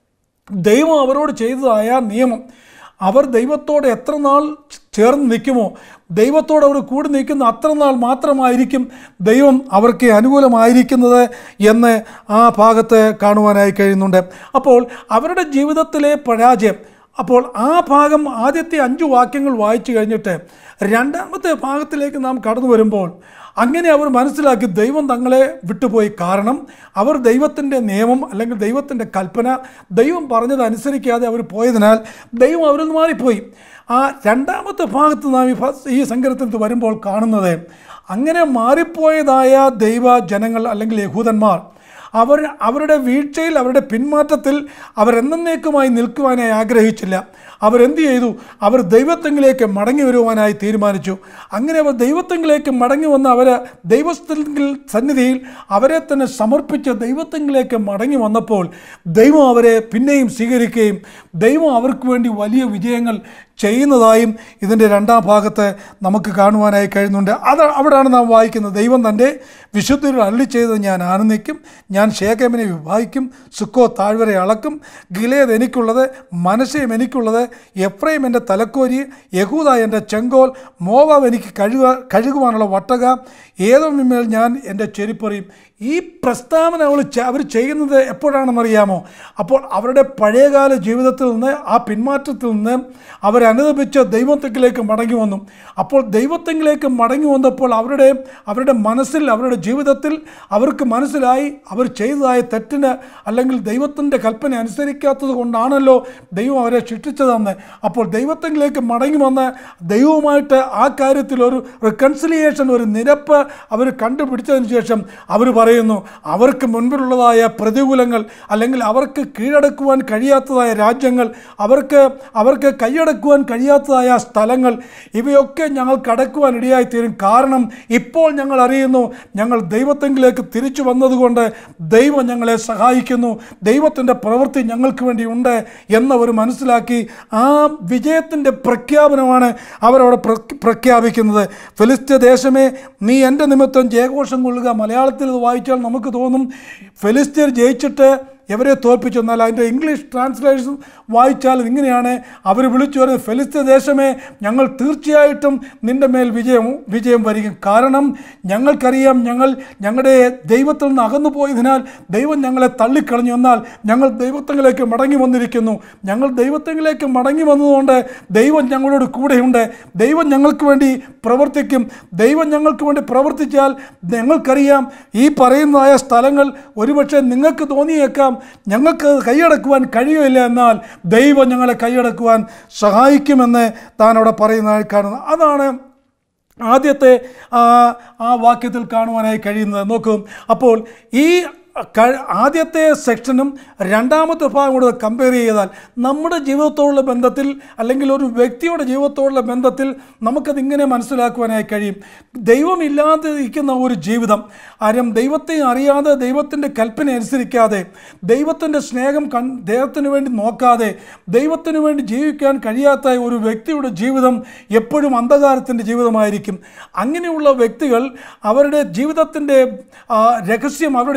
ദൈവം അവരോട് ചെയ്തതായ നിയമം അവർ ദൈവത്തോട് എത്ര നാൾ ചേർന്ന് നിൽക്കുമോ ദൈവത്തോട് അവർ കൂടി നിൽക്കുന്ന അത്ര നാൾ മാത്രമായിരിക്കും ദൈവം അവർക്ക് അനുകൂലമായിരിക്കുന്നത് എന്ന് ആ ഭാഗത്ത് കാണുവാനായി കഴിയുന്നുണ്ട് അപ്പോൾ അവരുടെ ജീവിതത്തിലെ പരാജയം അപ്പോൾ ആ ഭാഗം ആദ്യത്തെ അഞ്ച് വാക്യങ്ങൾ വായിച്ചു കഴിഞ്ഞിട്ട് രണ്ടാമത്തെ ഭാഗത്തിലേക്ക് നാം കടന്നു വരുമ്പോൾ അങ്ങനെ അവർ മനസ്സിലാക്കി ദൈവം തങ്ങളെ വിട്ടുപോയി കാരണം അവർ ദൈവത്തിൻ്റെ നിയമം അല്ലെങ്കിൽ ദൈവത്തിൻ്റെ കൽപ്പന ദൈവം പറഞ്ഞത് അനുസരിക്കാതെ അവർ പോയതിനാൽ ദൈവം അവരിൽ നിന്ന് മാറിപ്പോയി ആ രണ്ടാമത്തെ ഭാഗത്ത് നാം ഈ ഫ- ഈ സങ്കീർത്തനത്തിൽ വരുമ്പോൾ കാണുന്നത് അങ്ങനെ മാറിപ്പോയതായ ദൈവ ജനങ്ങൾ അല്ലെങ്കിൽ യഹൂദന്മാർ അവർ അവരുടെ വീഴ്ചയിൽ അവരുടെ പിന്മാറ്റത്തിൽ അവരെന്നേക്കുമായി നിൽക്കുവാനായി ആഗ്രഹിച്ചില്ല അവരെന്ത് ചെയ്തു അവർ ദൈവത്തെങ്കിലേക്ക് മടങ്ങി വരുവാനായി തീരുമാനിച്ചു അങ്ങനെ അവർ ദൈവത്തെങ്കിലേക്ക് മടങ്ങി വന്ന് അവർ ദൈവത്തിൽ സന്നിധിയിൽ അവരെ തന്നെ സമർപ്പിച്ച് ദൈവത്തെങ്കിലേക്ക് മടങ്ങി വന്നപ്പോൾ ദൈവം അവരെ പിന്നെയും സ്വീകരിക്കുകയും ദൈവം അവർക്ക് വേണ്ടി വലിയ വിജയങ്ങൾ ചെയ്യുന്നതായും ഇതിൻ്റെ രണ്ടാം ഭാഗത്ത് നമുക്ക് കാണുവാനായി കഴിയുന്നുണ്ട് അത് അവിടെയാണ് നാം വായിക്കുന്നത് ദൈവം തൻ്റെ വിശുദ്ധരിൽ അള്ളി ചെയ്തത് ഞാൻ ആനന്ദിക്കും ഞാൻ ശേഖമിനെ വിഭാഗിക്കും സുക്കോ താഴ്വര അളക്കും ഗിലേത് എനിക്കുള്ളത് മനസ്സയും എനിക്കുള്ളത് എഫ്രൈം എൻ്റെ തലക്കോരി യഹൂദ എൻ്റെ ചെങ്കോൽ മോവാവ് എനിക്ക് കഴുക കഴുകുവാനുള്ള വട്ടക ഏതോ മേൽ ഞാൻ എൻ്റെ ചെരിപ്പറിയും ഈ പ്രസ്താവന അവൾ അവർ ചെയ്യുന്നത് എപ്പോഴാണെന്നറിയാമോ അപ്പോൾ അവരുടെ പഴയകാല ജീവിതത്തിൽ നിന്ന് ആ പിന്മാറ്റത്തിൽ നിന്ന് അവരനുദപിച്ച് ദൈവത്തെങ്കിലേക്ക് മടങ്ങി വന്നു അപ്പോൾ ദൈവത്തെങ്കിലേക്ക് മടങ്ങി വന്നപ്പോൾ അവരുടെ അവരുടെ മനസ്സിൽ അവരുടെ ജീവിതത്തിൽ അവർക്ക് മനസ്സിലായി അവർ ചെയ്തതായ തെറ്റിന് അല്ലെങ്കിൽ ദൈവത്തിൻ്റെ കൽപ്പന അനുസരിക്കാത്തത് കൊണ്ടാണല്ലോ ദൈവം അവരെ ശിക്ഷിച്ചതെന്ന് അപ്പോൾ ദൈവത്തെങ്കിലേക്ക് മടങ്ങി വന്ന് ദൈവവുമായിട്ട് ആ കാര്യത്തിൽ ഒരു റിക്കൺസിലിയേഷൻ ഒരു നിരപ്പ് അവർ കണ്ടുപിടിച്ചതിന് ശേഷം അവർ പറയുന്നു അവർക്ക് മുൻപിലുള്ളതായ പ്രതികൂലങ്ങൾ അല്ലെങ്കിൽ അവർക്ക് കീഴടക്കുവാൻ കഴിയാത്തതായ രാജ്യങ്ങൾ അവർക്ക് അവർക്ക് കൈയടക്കുവാൻ കഴിയാത്തതായ സ്ഥലങ്ങൾ ഇവയൊക്കെ ഞങ്ങൾ കടക്കുവാൻ ഇടയായിത്തീരും കാരണം ഇപ്പോൾ ഞങ്ങൾ അറിയുന്നു ഞങ്ങൾ ദൈവത്തെങ്കിലേക്ക് തിരിച്ചു വന്നതുകൊണ്ട് ദൈവം ഞങ്ങളെ സഹായിക്കുന്നു ദൈവത്തിൻ്റെ പ്രവൃത്തി ഞങ്ങൾക്ക് വേണ്ടി ഉണ്ട് എന്നവർ മനസ്സിലാക്കി ആ വിജയത്തിൻ്റെ പ്രഖ്യാപനമാണ് അവരവിടെ പ്ര- പ്രഖ്യാപിക്കുന്നത് ഫെലിസ്ത്യ ദേശമേ നീ എൻ്റെ നിമിത്തം ജയഘോഷം കൊള്ളുക മലയാളത്തിൽ ഇത് വായിച്ചാൽ നമുക്ക് തോന്നും ഫെലിസ്ത്യർ ജയിച്ചിട്ട് എവരെ തോൽപ്പിച്ചു എന്നാൽ അതിൻ്റെ ഇംഗ്ലീഷ് ട്രാൻസ്ലേഷൻ വായിച്ചാൽ ഇങ്ങനെയാണ് അവർ വിളിച്ചു വരുന്നത് ഫെലിസ്ത്യ ദേശമേ ഞങ്ങൾ തീർച്ചയായിട്ടും നിൻ്റെ മേൽ വിജയം വിജയം വരിക കാരണം ഞങ്ങൾക്കറിയാം ഞങ്ങൾ ഞങ്ങളുടെ ദൈവത്തിൽ നിന്ന് അകന്നു പോയതിനാൽ ദൈവം ഞങ്ങളെ തള്ളിക്കളഞ്ഞു എന്നാൽ ഞങ്ങൾ ദൈവത്വങ്ങളിലേക്ക് മടങ്ങി വന്നിരിക്കുന്നു ഞങ്ങൾ ദൈവത്വങ്ങളിലേക്ക് മടങ്ങി വന്നതുകൊണ്ട് ദൈവം ഞങ്ങളോട് കൂടെയുണ്ട് ദൈവം ഞങ്ങൾക്ക് വേണ്ടി പ്രവർത്തിക്കും ദൈവം ഞങ്ങൾക്ക് വേണ്ടി പ്രവർത്തിച്ചാൽ ഞങ്ങൾക്കറിയാം ഈ പറയുന്നതായ സ്ഥലങ്ങൾ ഒരുപക്ഷെ നിങ്ങൾക്ക് തോന്നിയേക്കാം ഞങ്ങൾക്ക് അത് കൈയടക്കുവാൻ കഴിയുമില്ല എന്നാൽ ദൈവം ഞങ്ങളെ കൈയടക്കുവാൻ സഹായിക്കുമെന്ന് താൻ അവിടെ പറയുന്നതായി കാണുന്നു അതാണ് ആദ്യത്തെ ആ ആ വാക്യത്തിൽ കാണുവാനായി കഴിയുന്നത് നോക്കും അപ്പോൾ ഈ ക- ആദ്യത്തെ സെക്ഷനും രണ്ടാമത്തെ ഭാഗം കൂടെ കമ്പയർ ചെയ്താൽ നമ്മുടെ ജീവിതത്തോടുള്ള ബന്ധത്തിൽ അല്ലെങ്കിൽ ഒരു വ്യക്തിയുടെ ജീവിതത്തോടുള്ള ബന്ധത്തിൽ നമുക്കത് ഇങ്ങനെ മനസ്സിലാക്കുവാനായി കഴിയും ദൈവമില്ലാതെ ഇരിക്കുന്ന ഒരു ജീവിതം ആരും ദൈവത്തെ അറിയാതെ ദൈവത്തിൻ്റെ കൽപ്പന അനുസരിക്കാതെ ദൈവത്തിൻ്റെ സ്നേഹം കൺ ദൈവത്തിന് വേണ്ടി നോക്കാതെ ദൈവത്തിന് വേണ്ടി ജീവിക്കാൻ കഴിയാത്ത ഒരു വ്യക്തിയുടെ ജീവിതം എപ്പോഴും അന്ധകാരത്തിൻ്റെ ജീവിതമായിരിക്കും അങ്ങനെയുള്ള വ്യക്തികൾ അവരുടെ ജീവിതത്തിൻ്റെ ആ, രഹസ്യം അവരുടെ ജീവിതത്തിൽ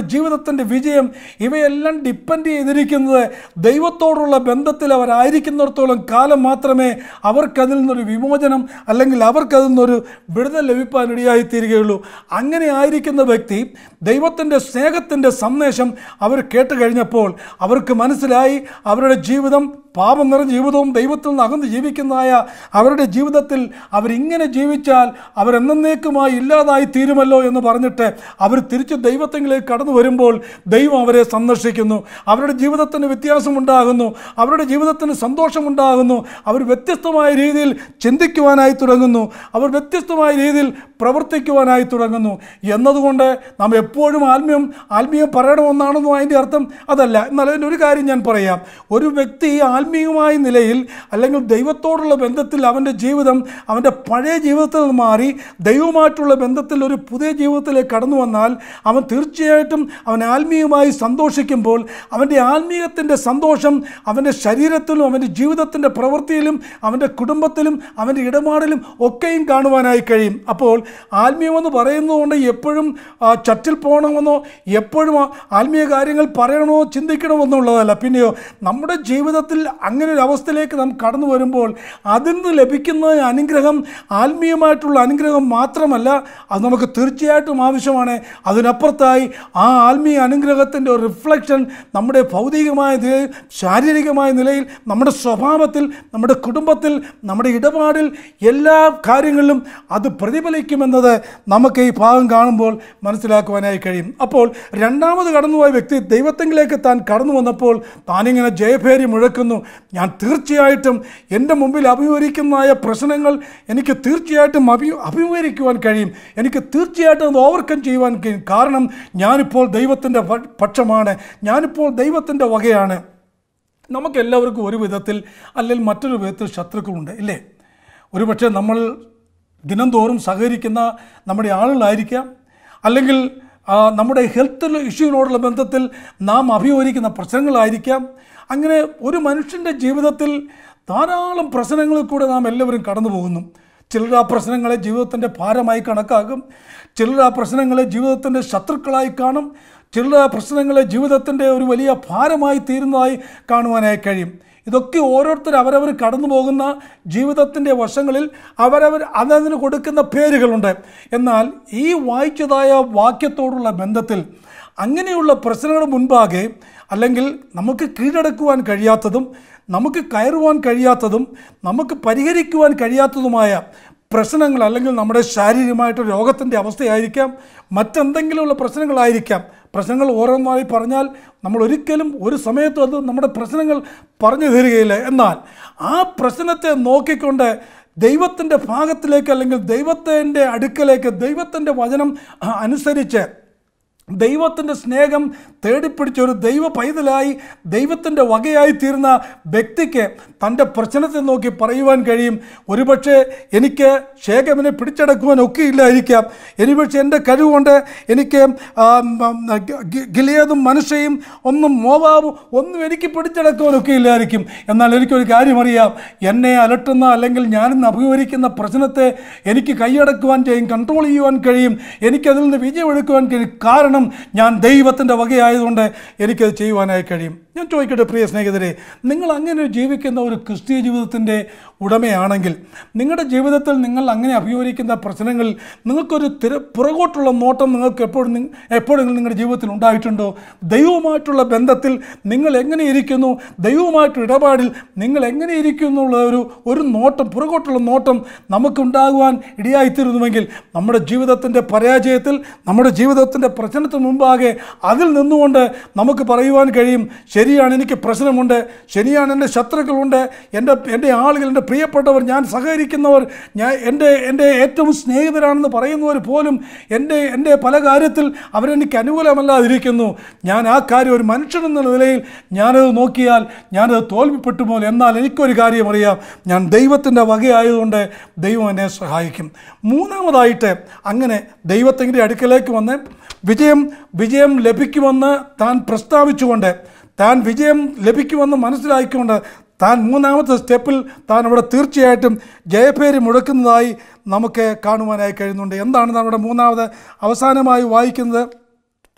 ജീവിതത്തിൻ്റെ വിജയം ഇവയെല്ലാം ഡിപ്പെൻഡ് ചെയ്തിരിക്കുന്നത് ദൈവത്തോടുള്ള ബന്ധത്തിൽ അവരായിരിക്കുന്നിടത്തോളം കാലം മാത്രമേ അവർക്കതിൽ നിന്നൊരു വിമോചനം അല്ലെങ്കിൽ അവർക്കതിൽ നിന്നൊരു വിടുതൽ ലഭിക്കാനിടയായി തീരുകയുള്ളൂ അങ്ങനെ ആയിരിക്കുന്ന വ്യക്തി ദൈവത്തിൻ്റെ സ്നേഹത്തിൻ്റെ സന്ദേശം അവർ കേട്ട് കഴിഞ്ഞപ്പോൾ അവർക്ക് മനസ്സിലായി അവരുടെ ജീവിതം പാപം നിറഞ്ഞ ജീവിതവും ദൈവത്തിൽ നിന്ന് അകന്ന് ജീവിക്കുന്നതായ അവരുടെ ജീവിതത്തിൽ അവരിങ്ങനെ ജീവിച്ചാൽ അവരെന്നേക്കുമായി ഇല്ലാതായി തീരുമല്ലോ എന്ന് പറഞ്ഞിട്ട് അവർ തിരിച്ച് ദൈവത്തെങ്കിലേക്ക് കടന്നു വരുമ്പോൾ ദൈവം അവരെ സന്ദർശിക്കുന്നു അവരുടെ ജീവിതത്തിന് വ്യത്യാസമുണ്ടാകുന്നു അവരുടെ ജീവിതത്തിന് സന്തോഷമുണ്ടാകുന്നു അവർ വ്യത്യസ്തമായ രീതിയിൽ ചിന്തിക്കുവാനായി തുടങ്ങുന്നു അവർ വ്യത്യസ്തമായ രീതിയിൽ പ്രവർത്തിക്കുവാനായി തുടങ്ങുന്നു എന്നതുകൊണ്ട് നാം എപ്പോഴും ആത്മീയം ആത്മീയം പറയണമെന്നാണെന്നോ അതിൻ്റെ അർത്ഥം അതല്ല എന്നാൽ അതിൻ്റെ ഒരു കാര്യം ഞാൻ പറയാം ഒരു വ്യക്തി ആത്മീയമായ നിലയിൽ അല്ലെങ്കിൽ ദൈവത്തോടുള്ള ബന്ധത്തിൽ അവൻ്റെ ജീവിതം അവൻ്റെ പഴയ ജീവിതത്തിൽ നിന്ന് മാറി ദൈവമായിട്ടുള്ള ബന്ധത്തിൽ ഒരു പുതിയ ജീവിതത്തിലേക്ക് കടന്നു വന്നാൽ അവൻ തീർച്ചയായിട്ടും അവൻ ആത്മീയമായി സന്തോഷിക്കുമ്പോൾ അവൻ്റെ ആത്മീയത്തിൻ്റെ സന്തോഷം അവൻ്റെ ശരീരത്തിലും അവൻ്റെ ജീവിതത്തിൻ്റെ പ്രവൃത്തിയിലും അവൻ്റെ കുടുംബത്തിലും അവൻ്റെ ഇടപാടിലും ഒക്കെയും കാണുവാനായി കഴിയും അപ്പോൾ ആത്മീയമെന്ന് പറയുന്നതുകൊണ്ട് എപ്പോഴും ആ, ചർച്ചിൽ പോകണമെന്നോ എപ്പോഴും ആ ആത്മീയ കാര്യങ്ങൾ പറയണമോ ചിന്തിക്കണമോ എന്നുള്ളതല്ല പിന്നെയോ നമ്മുടെ ജീവിതത്തിൽ അങ്ങനെ ഒരു അവസ്ഥയിലേക്ക് നാം കടന്നു വരുമ്പോൾ അതിൽ നിന്ന് ലഭിക്കുന്ന അനുഗ്രഹം ആത്മീയമായിട്ടുള്ള അനുഗ്രഹം മാത്രമല്ല അത് നമുക്ക് തീർച്ചയായിട്ടും ആവശ്യമാണ് അതിനപ്പുറത്തായി ആ ആത്മീയ അനുഗ്രഹത്തിൻ്റെ ഒരു റിഫ്ലക്ഷൻ നമ്മുടെ ഭൗതികമായ നിലയിൽ ശാരീരികമായ നിലയിൽ നമ്മുടെ സ്വഭാവത്തിൽ നമ്മുടെ കുടുംബത്തിൽ നമ്മുടെ ഇടപാടിൽ എല്ലാ കാര്യങ്ങളിലും അത് പ്രതിഫലിക്കുമെന്നത് നമുക്ക് ഈ ഭാഗം കാണുമ്പോൾ മനസ്സിലാക്കുവാനായി കഴിയും അപ്പോൾ രണ്ടാമത് കടന്നുപോയ വ്യക്തി ദൈവത്തെങ്കിലേക്ക് താൻ കടന്നു വന്നപ്പോൾ താനിങ്ങനെ ജയഭേരി മുഴക്കുന്നു ഞാൻ തീർച്ചയായിട്ടും എൻ്റെ മുമ്പിൽ അഭിമുഖീകരിക്കുന്നതായ പ്രശ്നങ്ങൾ എനിക്ക് തീർച്ചയായിട്ടും അഭി അഭിമുഖീകരിക്കുവാൻ കഴിയും എനിക്ക് തീർച്ചയായിട്ടും അത് ഓവർകം ചെയ്യുവാൻ കഴിയും കാരണം ഞാനിപ്പോൾ ദൈവത്തിൻ്റെ പ- പക്ഷമാണ് ഞാനിപ്പോൾ ദൈവത്തിൻ്റെ വകയാണ് നമുക്കെല്ലാവർക്കും ഒരു വിധത്തിൽ അല്ലെങ്കിൽ മറ്റൊരു വിധത്തിൽ ശത്രുക്കളുണ്ട് ഇല്ലേ ഒരുപക്ഷെ നമ്മൾ ദിനംതോറും സഹകരിക്കുന്ന നമ്മുടെ ആളുകളായിരിക്കാം അല്ലെങ്കിൽ ആ, നമ്മുടെ ഹെൽത്ത് ഇഷ്യൂവിനോടുള്ള ബന്ധത്തിൽ നാം അഭിമുഖീകരിക്കുന്ന പ്രശ്നങ്ങളായിരിക്കാം അങ്ങനെ ഒരു മനുഷ്യൻ്റെ ജീവിതത്തിൽ ധാരാളം പ്രശ്നങ്ങളിൽ കൂടെ നാം എല്ലാവരും കടന്നു പോകുന്നു ചിലർ ആ പ്രശ്നങ്ങളെ ജീവിതത്തിൻ്റെ ഭാരമായി കണക്കാക്കും ചിലർ ആ പ്രശ്നങ്ങളെ ജീവിതത്തിൻ്റെ ശത്രുക്കളായി കാണും ചിലർ ആ പ്രശ്നങ്ങളെ ജീവിതത്തിൻ്റെ ഒരു വലിയ ഭാരമായി തീരുന്നതായി കാണുവാനായി കഴിയും ഇതൊക്കെ ഓരോരുത്തർ അവരവർ കടന്നു പോകുന്ന ജീവിതത്തിൻ്റെ വശങ്ങളിൽ അവരവർ അതതിന് കൊടുക്കുന്ന പേരുകളുണ്ട് എന്നാൽ ഈ വായിച്ചതായ വാക്യത്തോടുള്ള ബന്ധത്തിൽ അങ്ങനെയുള്ള പ്രശ്നങ്ങൾ മുൻപാകെ അല്ലെങ്കിൽ നമുക്ക് കീഴടക്കുവാൻ കഴിയാത്തതും നമുക്ക് കയറുവാൻ കഴിയാത്തതും നമുക്ക് പരിഹരിക്കുവാൻ കഴിയാത്തതുമായ പ്രശ്നങ്ങൾ അല്ലെങ്കിൽ നമ്മുടെ ശാരീരികമായിട്ട് രോഗത്തിൻ്റെ അവസ്ഥയായിരിക്കാം മറ്റെന്തെങ്കിലുമുള്ള പ്രശ്നങ്ങളായിരിക്കാം പ്രശ്നങ്ങൾ ഓരോന്നായി പറഞ്ഞാൽ നമ്മൾ ഒരിക്കലും ഒരു സമയത്തും അത് നമ്മുടെ പ്രശ്നങ്ങൾ പറഞ്ഞു തരികയില്ല എന്നാൽ ആ പ്രശ്നത്തെ നോക്കിക്കൊണ്ട് ദൈവത്തിൻ്റെ ഭാഗത്തിലേക്ക് അല്ലെങ്കിൽ ദൈവത്തിൻ്റെ അടുക്കലേക്ക് ദൈവത്തിൻ്റെ വചനം അനുസരിച്ച് ദൈവത്തിൻ്റെ സ്നേഹം തേടിപ്പിടിച്ച ഒരു ദൈവ പൈതലായി ദൈവത്തിൻ്റെ വകയായി തീർന്ന വ്യക്തിക്ക് തൻ്റെ പ്രശ്നത്തെ നോക്കി പറയുവാൻ കഴിയും ഒരുപക്ഷെ എനിക്ക് ശേഖമിനെ പിടിച്ചടക്കുവാൻ ഒക്കെയില്ലായിരിക്കാം ഒരുപക്ഷെ എൻ്റെ കഴിവുകൊണ്ട് എനിക്ക് ആ, ഉം, ഗി- ഗിലിയതും മനുഷ്യയും ഒന്നും മോവാബും ഒന്നും എനിക്ക് പിടിച്ചടക്കുവാൻ ഒക്കെയില്ലായിരിക്കും എന്നാൽ എനിക്കൊരു കാര്യം അറിയാം എന്നെ അലട്ടുന്ന അല്ലെങ്കിൽ ഞാനിന്ന് അഭിമുഖീകരിക്കുന്ന പ്രശ്നത്തെ എനിക്ക് കൈയടക്കുവാൻ ചെയ്യും കൺട്രോൾ ചെയ്യുവാൻ കഴിയും എനിക്കതിൽ നിന്ന് വിജയമെടുക്കുവാൻ കഴിയും കാരണം ഞാൻ ദൈവത്തിൻ്റെ വകയായതുകൊണ്ട് എനിക്കത് ചെയ്യുവാനായി കഴിയും ഞാൻ ചോദിക്കട്ടെ പ്രിയ സ്നേഹിതരെ നിങ്ങൾ അങ്ങനെ ജീവിക്കുന്ന ഒരു ക്രിസ്തീയ ജീവിതത്തിൻ്റെ ഉടമയാണെങ്കിൽ നിങ്ങളുടെ ജീവിതത്തിൽ നിങ്ങൾ അങ്ങനെ അഭിമുഖീകരിക്കുന്ന പ്രശ്നങ്ങളിൽ നിങ്ങൾക്കൊരു തിര പുറകോട്ടുള്ള നോട്ടം നിങ്ങൾക്ക് എപ്പോഴും നി- എപ്പോഴെങ്കിലും നിങ്ങളുടെ ജീവിതത്തിൽ ഉണ്ടായിട്ടുണ്ടോ ദൈവവുമായിട്ടുള്ള ബന്ധത്തിൽ നിങ്ങൾ എങ്ങനെ ഇരിക്കുന്നു ദൈവവുമായിട്ടുള്ള ഇടപാടിൽ നിങ്ങൾ എങ്ങനെ ഇരിക്കുന്നു എന്നുള്ള ഒരു ഒരു നോട്ടം പുറകോട്ടുള്ള നോട്ടം നമുക്കുണ്ടാകുവാൻ ഇടയായിത്തീരുന്നുവെങ്കിൽ നമ്മുടെ ജീവിതത്തിൻ്റെ പരാജയത്തിൽ നമ്മുടെ ജീവിതത്തിൻ്റെ പ്രശ്നത്തിന് മുമ്പാകെ അതിൽ നിന്നുകൊണ്ട് നമുക്ക് പറയുവാൻ കഴിയും ശരിയാണ് എനിക്ക് പ്രശ്നമുണ്ട് ശരിയാണ് എൻ്റെ ശത്രുക്കളുണ്ട് എൻ്റെ എൻ്റെ ആളുകൾ എൻ്റെ പ്രിയപ്പെട്ടവർ ഞാൻ സഹകരിക്കുന്നവർ ഞാൻ എൻ്റെ എൻ്റെ ഏറ്റവും സ്നേഹിതരാണെന്ന് പറയുന്നവർ പോലും എൻ്റെ എൻ്റെ പല കാര്യത്തിൽ അവരെനിക്ക് അനുകൂലമല്ലാതിരിക്കുന്നു ഞാൻ ആ കാര്യം ഒരു മനുഷ്യൻ എന്നുള്ള നിലയിൽ ഞാനത് നോക്കിയാൽ ഞാനത് തോൽവിപ്പെട്ടു പോലെ എന്നാൽ എനിക്കൊരു കാര്യം അറിയാം ഞാൻ ദൈവത്തിൻ്റെ വകയായതുകൊണ്ട് ദൈവം എന്നെ സഹായിക്കും മൂന്നാമതായിട്ട് അങ്ങനെ ദൈവത്തിൻ്റെ അടുക്കലേക്ക് വന്ന് വിജയം വിജയം ലഭിക്കുമെന്ന് താൻ പ്രസ്താവിച്ചുകൊണ്ട് താൻ വിജയം ലഭിക്കുമെന്ന് മനസ്സിലാക്കിക്കൊണ്ട് താൻ മൂന്നാമത്തെ സ്റ്റെപ്പിൽ താൻ അവിടെ തീർച്ചയായിട്ടും ജയപേര് മുഴക്കുന്നതായി നമുക്ക് കാണുവാനായി കഴിയുന്നുണ്ട് എന്താണ് നമ്മുടെ മൂന്നാമത് അവസാനമായി വായിക്കുന്നത്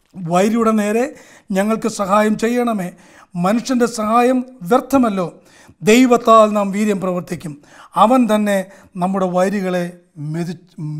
വൈരിയുടെ നേരെ ഞങ്ങൾക്ക് സഹായം ചെയ്യണമേ മനുഷ്യൻ്റെ സഹായം വ്യർത്ഥമല്ലോ ദൈവത്താൽ നാം വീര്യം പ്രവർത്തിക്കും അവൻ തന്നെ നമ്മുടെ വൈരികളെ മെതി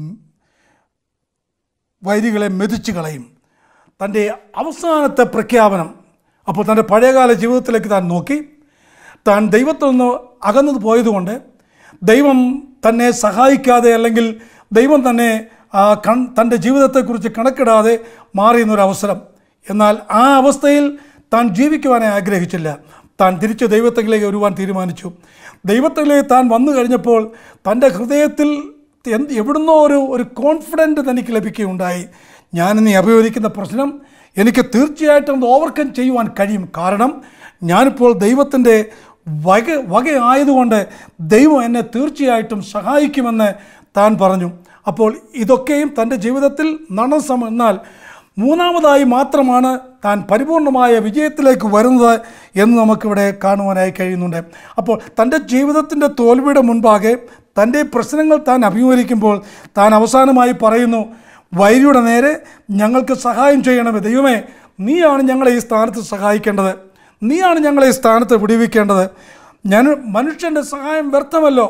വൈരികളെ മെതിച്ചു കളയും തൻ്റെ അവസാനത്തെ പ്രഖ്യാപനം അപ്പോൾ തൻ്റെ പഴയകാല ജീവിതത്തിലേക്ക് താൻ നോക്കി താൻ ദൈവത്തിൽ നിന്ന് അകന്നു പോയതുകൊണ്ട് ദൈവം തന്നെ സഹായിക്കാതെ അല്ലെങ്കിൽ ദൈവം തന്നെ ആ, കൺ തൻ്റെ ജീവിതത്തെക്കുറിച്ച് കണക്കിടാതെ മാറിയെന്നൊരവസരം എന്നാൽ ആ അവസ്ഥയിൽ താൻ ജീവിക്കുവാനെ ആഗ്രഹിച്ചില്ല താൻ തിരിച്ച് ദൈവത്തിലേക്ക് വരുവാൻ തീരുമാനിച്ചു ദൈവത്തിലേക്ക് താൻ വന്നു കഴിഞ്ഞപ്പോൾ തൻ്റെ ഹൃദയത്തിൽ എന്ത് എവിടുന്നോ ഒരു ഒരു കോൺഫിഡൻറ്റ് തനിക്ക് ലഭിക്കുകയുണ്ടായി ഞാനിന്ന് അഭിമുഖീകരിക്കുന്ന പ്രശ്നം എനിക്ക് തീർച്ചയായിട്ടും അത് ഓവർകം ചെയ്യുവാൻ കഴിയും കാരണം ഞാനിപ്പോൾ ദൈവത്തിൻ്റെ വക വകയായതുകൊണ്ട് ദൈവം എന്നെ തീർച്ചയായിട്ടും സഹായിക്കുമെന്ന് താൻ പറഞ്ഞു അപ്പോൾ ഇതൊക്കെയും തൻ്റെ ജീവിതത്തിൽ നടസം എന്നാൽ മൂന്നാമതായി മാത്രമാണ് താൻ പരിപൂർണമായ വിജയത്തിലേക്ക് വരുന്നത് എന്ന് നമുക്കിവിടെ കാണുവാനായി കഴിയുന്നുണ്ട് അപ്പോൾ തൻ്റെ ജീവിതത്തിൻ്റെ തോൽവിയുടെ മുൻപാകെ തൻ്റെ പ്രശ്നങ്ങൾ താൻ അഭിമുഖീകരിക്കുമ്പോൾ താൻ അവസാനമായി പറയുന്നു വൈരിയുടെ നേരെ ഞങ്ങൾക്ക് സഹായം ചെയ്യണമേ ദൈവമേ നീയാണ് ഞങ്ങളെ ഈ സ്ഥാനത്ത് സഹായിക്കേണ്ടത് നീയാണ് ഞങ്ങളെ ഈ സ്ഥാനത്ത് വിടിവിക്കേണ്ടത് ഞാൻ മനുഷ്യൻ്റെ സഹായം വ്യർത്ഥമല്ലോ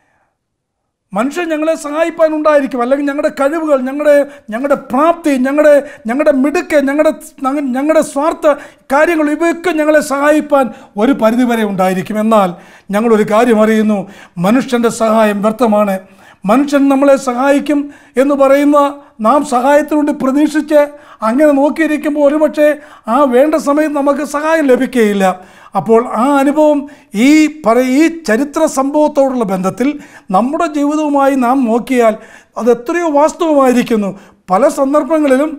മനുഷ്യൻ ഞങ്ങളെ സഹായിപ്പാനുണ്ടായിരിക്കും അല്ലെങ്കിൽ ഞങ്ങളുടെ കഴിവുകൾ ഞങ്ങളുടെ ഞങ്ങളുടെ പ്രാപ്തി ഞങ്ങളുടെ ഞങ്ങളുടെ മിടുക്ക് ഞങ്ങളുടെ ഞങ്ങളുടെ സ്വാർത്ഥ കാര്യങ്ങൾ ഇവയൊക്കെ ഞങ്ങളെ സഹായിപ്പാൻ ഒരു പരിധിവരെ ഉണ്ടായിരിക്കും എന്നാൽ ഞങ്ങളൊരു കാര്യം അറിയുന്നു മനുഷ്യൻ്റെ സഹായം വ്യർത്ഥമാണ് മനുഷ്യൻ നമ്മളെ സഹായിക്കും എന്ന് പറയുന്ന നാം സഹായത്തിനുവേണ്ടി പ്രതീക്ഷിച്ച് അങ്ങനെ നോക്കിയിരിക്കുമ്പോൾ ഒരുപക്ഷെ ആ വേണ്ട സമയത്ത് നമുക്ക് സഹായം ലഭിക്കുകയില്ല അപ്പോൾ ആ അനുഭവം ഈ പറ ഈ ചരിത്ര സംഭവത്തോടുള്ള ബന്ധത്തിൽ നമ്മുടെ ജീവിതവുമായി നാം നോക്കിയാൽ അത് എത്രയോ വാസ്തവമായിരിക്കുന്നു പല സന്ദർഭങ്ങളിലും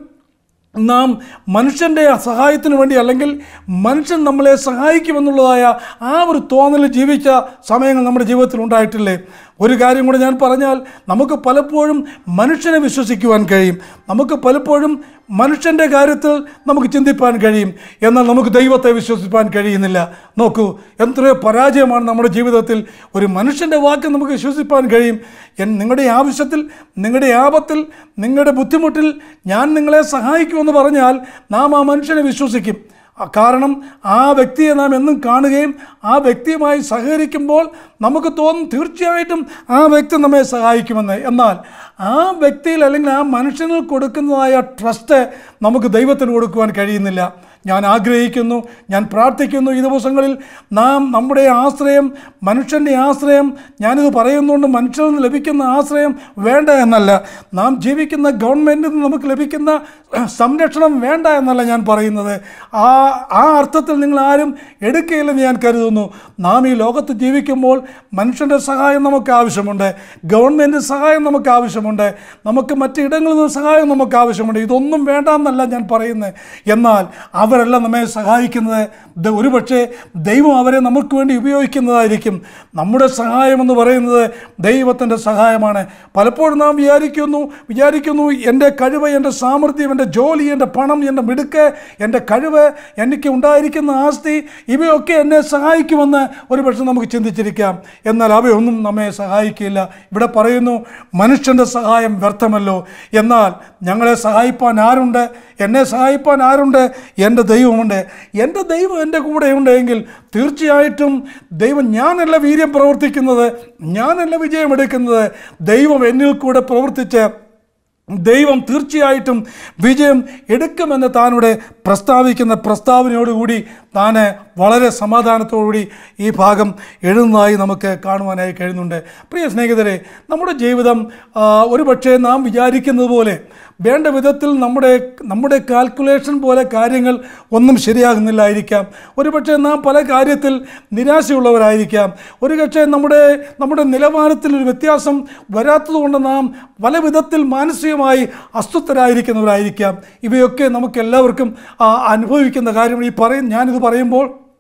നാം മനുഷ്യൻ്റെ സഹായത്തിന് വേണ്ടി അല്ലെങ്കിൽ മനുഷ്യൻ നമ്മളെ സഹായിക്കുമെന്നുള്ളതായ ആ ഒരു തോന്നൽ ജീവിച്ച സമയങ്ങൾ നമ്മുടെ ജീവിതത്തിൽ ഉണ്ടായിട്ടില്ലേ ഒരു കാര്യം കൂടെ ഞാൻ പറഞ്ഞാൽ നമുക്ക് പലപ്പോഴും മനുഷ്യനെ വിശ്വസിക്കുവാൻ കഴിയും നമുക്ക് പലപ്പോഴും മനുഷ്യൻ്റെ കാര്യത്തിൽ നമുക്ക് ചിന്തിപ്പാൻ കഴിയും എന്നാൽ നമുക്ക് ദൈവത്തെ വിശ്വസിപ്പാൻ കഴിയുന്നില്ല നോക്കൂ എത്രയോ പരാജയമാണ് നമ്മുടെ ജീവിതത്തിൽ ഒരു മനുഷ്യൻ്റെ വാക്ക് നമുക്ക് വിശ്വസിപ്പാൻ കഴിയും എൻ നിങ്ങളുടെ ആവശ്യത്തിൽ നിങ്ങളുടെ ആപത്തിൽ നിങ്ങളുടെ ബുദ്ധിമുട്ടിൽ ഞാൻ നിങ്ങളെ സഹായിക്കുമെന്ന് പറഞ്ഞാൽ നാം ആ മനുഷ്യനെ വിശ്വസിക്കും ആ കാരണം ആ വ്യക്തിയെ നാം എന്നും കാണുകയും ആ വ്യക്തിയുമായി സഹകരിക്കുമ്പോൾ നമുക്ക് തോന്നും തീർച്ചയായിട്ടും ആ വ്യക്തി നമ്മെ സഹായിക്കുമെന്ന് എന്നാൽ ആ വ്യക്തിയിൽ അല്ലെങ്കിൽ ആ മനുഷ്യനിൽ കൊടുക്കുന്നതായ ട്രസ്റ്റ് നമുക്ക് ദൈവത്തിന് കൊടുക്കുവാൻ കഴിയുന്നില്ല ഞാൻ ആഗ്രഹിക്കുന്നു ഞാൻ പ്രാർത്ഥിക്കുന്നു ഈ ദിവസങ്ങളിൽ നാം നമ്മുടെ ആശ്രയം മനുഷ്യൻ്റെ ആശ്രയം ഞാനിത് പറയുന്നുകൊണ്ട് മനുഷ്യരിൽ നിന്ന് ലഭിക്കുന്ന ആശ്രയം വേണ്ട എന്നല്ല നാം ജീവിക്കുന്ന ഗവൺമെൻറ്റിൽ നിന്ന് നമുക്ക് ലഭിക്കുന്ന സംരക്ഷണം വേണ്ട എന്നല്ല ഞാൻ പറയുന്നത് ആ ആ അർത്ഥത്തിൽ നിങ്ങൾ ആരും എടുക്കുകയില്ലെന്ന് ഞാൻ കരുതുന്നു നാം ഈ ലോകത്ത് ജീവിക്കുമ്പോൾ മനുഷ്യൻ്റെ സഹായം നമുക്ക് ആവശ്യമുണ്ട് ഗവൺമെൻറ് സഹായം നമുക്ക് ആവശ്യമുണ്ട് നമുക്ക് മറ്റിടങ്ങളിൽ നിന്ന് സഹായം നമുക്ക് ആവശ്യമുണ്ട് ഇതൊന്നും വേണ്ട എന്നല്ല ഞാൻ പറയുന്നത് എന്നാൽ അവരെല്ലാം നമ്മെ സഹായിക്കുന്നത് ഇത് ഒരുപക്ഷെ ദൈവം അവരെ നമുക്ക് വേണ്ടി ഉപയോഗിക്കുന്നതായിരിക്കും നമ്മുടെ സഹായം എന്ന് പറയുന്നത് ദൈവത്തിൻ്റെ സഹായമാണ് പലപ്പോഴും നാം വിചാരിക്കുന്നു വിചാരിക്കുന്നു എൻ്റെ കഴിവ് എൻ്റെ സാമർഥ്യം എൻ്റെ ജോലി എൻ്റെ പണം എൻ്റെ മിടുക്ക് എൻ്റെ കഴിവ് എനിക്ക് ഉണ്ടായിരിക്കുന്ന ആസ്തി ഇവയൊക്കെ എന്നെ സഹായിക്കുമെന്ന് ഒരുപക്ഷെ നമുക്ക് ചിന്തിച്ചിരിക്കാം എന്നാൽ അവയൊന്നും നമ്മെ സഹായിക്കില്ല ഇവിടെ പറയുന്നു മനുഷ്യൻ്റെ സഹായം വ്യർത്ഥമല്ലോ എന്നാൽ ഞങ്ങളെ സഹായിപ്പാൻ ആരുണ്ട് എന്നെ സഹായിപ്പാൻ ആരുണ്ട് എൻ്റെ ദൈവമുണ്ട് എൻ്റെ ദൈവം എൻ്റെ കൂടെ ഉണ്ടെങ്കിൽ തീർച്ചയായിട്ടും ദൈവം ഞാനല്ല വീര്യം പ്രവർത്തിക്കുന്നത് ഞാനല്ല വിജയമെടുക്കുന്നത് ദൈവം എന്നിൽ കൂടെ പ്രവർത്തിച്ച് ദൈവം തീർച്ചയായിട്ടും വിജയം എടുക്കുമെന്ന് താനിവിടെ പ്രസ്താവിക്കുന്ന പ്രസ്താവനയോടുകൂടി താൻ വളരെ സമാധാനത്തോടുകൂടി ഈ ഭാഗം എഴുതുന്നതായി നമുക്ക് കാണുവാനായി കഴിയുന്നുണ്ട് പ്രിയ സ്നേഹിതരെ നമ്മുടെ ജീവിതം ആ, ഒരുപക്ഷെ നാം വിചാരിക്കുന്നത് പോലെ വേണ്ട വിധത്തിൽ നമ്മുടെ നമ്മുടെ കാൽക്കുലേഷൻ പോലെ കാര്യങ്ങൾ ഒന്നും ശരിയാകുന്നില്ലായിരിക്കാം ഒരുപക്ഷെ നാം പല കാര്യത്തിൽ നിരാശയുള്ളവരായിരിക്കാം ഒരുപക്ഷെ നമ്മുടെ നമ്മുടെ നിലവാരത്തിൽ ഒരു വ്യത്യാസം വരാത്തതുകൊണ്ട് നാം പല വിധത്തിൽ മാനസികമായി അസ്വസ്ഥരായിരിക്കുന്നവരായിരിക്കാം ഇവയൊക്കെ നമുക്ക് എല്ലാവർക്കും ആ, അനുഭവിക്കുന്ന കാര്യമാണ് ഈ പറയും ഞാനിത് പറയുമ്പോൾ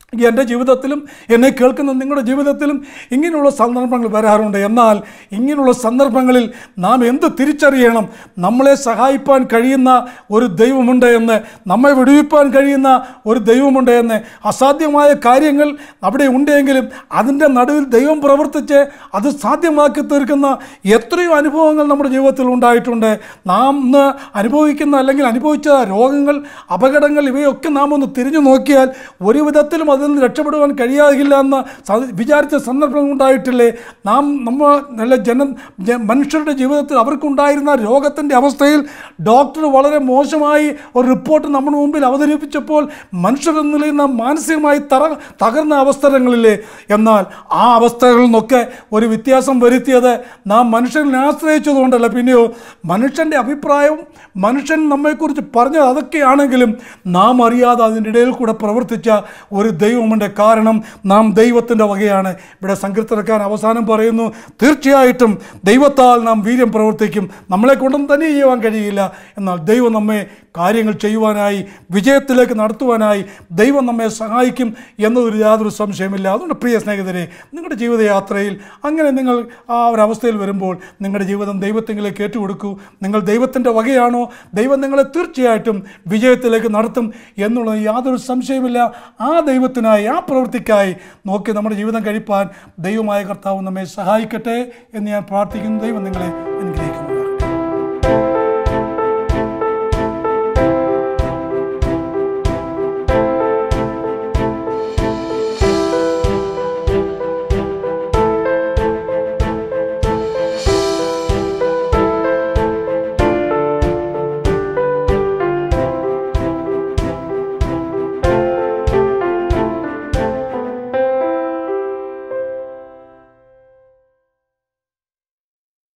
എൻ്റെ ജീവിതത്തിലും എന്നെ കേൾക്കുന്ന നിങ്ങളുടെ ജീവിതത്തിലും ഇങ്ങനെയുള്ള സന്ദർഭങ്ങൾ വരാറുണ്ട് എന്നാൽ ഇങ്ങനെയുള്ള സന്ദർഭങ്ങളിൽ നാം എന്ത് തിരിച്ചറിയണം നമ്മളെ സഹായിപ്പാൻ കഴിയുന്ന ഒരു ദൈവമുണ്ട് എന്ന് നമ്മെ വിടുവിപ്പാൻ കഴിയുന്ന ഒരു ദൈവമുണ്ട് എന്ന് അസാധ്യമായ കാര്യങ്ങൾ അവിടെ ഉണ്ടെങ്കിലും അതിൻ്റെ നടുവിൽ ദൈവം പ്രവർത്തിച്ച് അത് സാധ്യമാക്കി തീർക്കുന്ന എത്രയോ അനുഭവങ്ങൾ നമ്മുടെ ജീവിതത്തിൽ ഉണ്ടായിട്ടുണ്ട് നാം ഇന്ന് അനുഭവിക്കുന്ന അല്ലെങ്കിൽ അനുഭവിച്ച രോഗങ്ങൾ അപകടങ്ങൾ ഇവയൊക്കെ നാം ഒന്ന് തിരിഞ്ഞു നോക്കിയാൽ ഒരു വിധത്തിലും അതിൽ നിന്ന് രക്ഷപ്പെടുവാൻ കഴിയാകില്ല എന്ന് സ- വിചാരിച്ച സന്ദർഭങ്ങൾ ഉണ്ടായിട്ടില്ലേ നാം നമ്മൾ നല്ല ജന ജ- മനുഷ്യരുടെ ജീവിതത്തിൽ അവർക്കുണ്ടായിരുന്ന രോഗത്തിൻ്റെ അവസ്ഥയിൽ ഡോക്ടർ വളരെ മോശമായി ഒരു റിപ്പോർട്ട് നമ്മുടെ മുമ്പിൽ അവതരിപ്പിച്ചപ്പോൾ മനുഷ്യരെന്ന നിലയിൽ നാം മാനസികമായി തറ തകർന്ന അവസരങ്ങളില്ലേ എന്നാൽ ആ അവസ്ഥകളിൽ നിന്നൊക്കെ ഒരു വ്യത്യാസം വരുത്തിയത് നാം മനുഷ്യനെ ആശ്രയിച്ചതുകൊണ്ടല്ല പിന്നെയോ മനുഷ്യൻ്റെ അഭിപ്രായവും മനുഷ്യൻ നമ്മെക്കുറിച്ച് പറഞ്ഞത് അതൊക്കെയാണെങ്കിലും നാം അറിയാതെ അതിൻ്റെ ഇടയിൽ കൂടെ പ്രവർത്തിച്ച ഒരു ദൈവമുണ്ട് കാരണം നാം ദൈവത്തിൻ്റെ വകയാണ് ഇവിടെ സങ്കീർത്തനക്കാരൻ അവസാനം പറയുന്നു തീർച്ചയായിട്ടും ദൈവത്താൽ നാം വീര്യം പ്രവർത്തിക്കും നമ്മളെ കൊണ്ടൊന്നും തന്നെ ചെയ്യുവാൻ കഴിയില്ല എന്നാൽ ദൈവം നമ്മെ കാര്യങ്ങൾ ചെയ്യുവാനായി വിജയത്തിലേക്ക് നടത്തുവാനായി ദൈവം നമ്മെ സഹായിക്കും എന്നതൊരു യാതൊരു സംശയമില്ല അതുകൊണ്ട് പ്രിയ സ്നേഹിതരെ നിങ്ങളുടെ ജീവിതയാത്രയിൽ അങ്ങനെ നിങ്ങൾ ആ ഒരു അവസ്ഥയിൽ വരുമ്പോൾ നിങ്ങളുടെ ജീവിതം ദൈവത്തെങ്കിലേക്ക് ഏറ്റുകൊടുക്കൂ നിങ്ങൾ ദൈവത്തിൻ്റെ വകയാണോ ദൈവം നിങ്ങളെ തീർച്ചയായിട്ടും വിജയത്തിലേക്ക് നടത്തും എന്നുള്ളത് യാതൊരു സംശയമില്ല ആ ദൈവത്തിനായി ആ പ്രവൃത്തിക്കായി നോക്കി നമ്മുടെ ജീവിതം കഴിപ്പാൻ ദൈവമായ കർത്താവ് നമ്മെ സഹായിക്കട്ടെ എന്ന് ഞാൻ പ്രാർത്ഥിക്കുന്നു ദൈവം നിങ്ങളെ അനുഗ്രഹിക്കുന്നു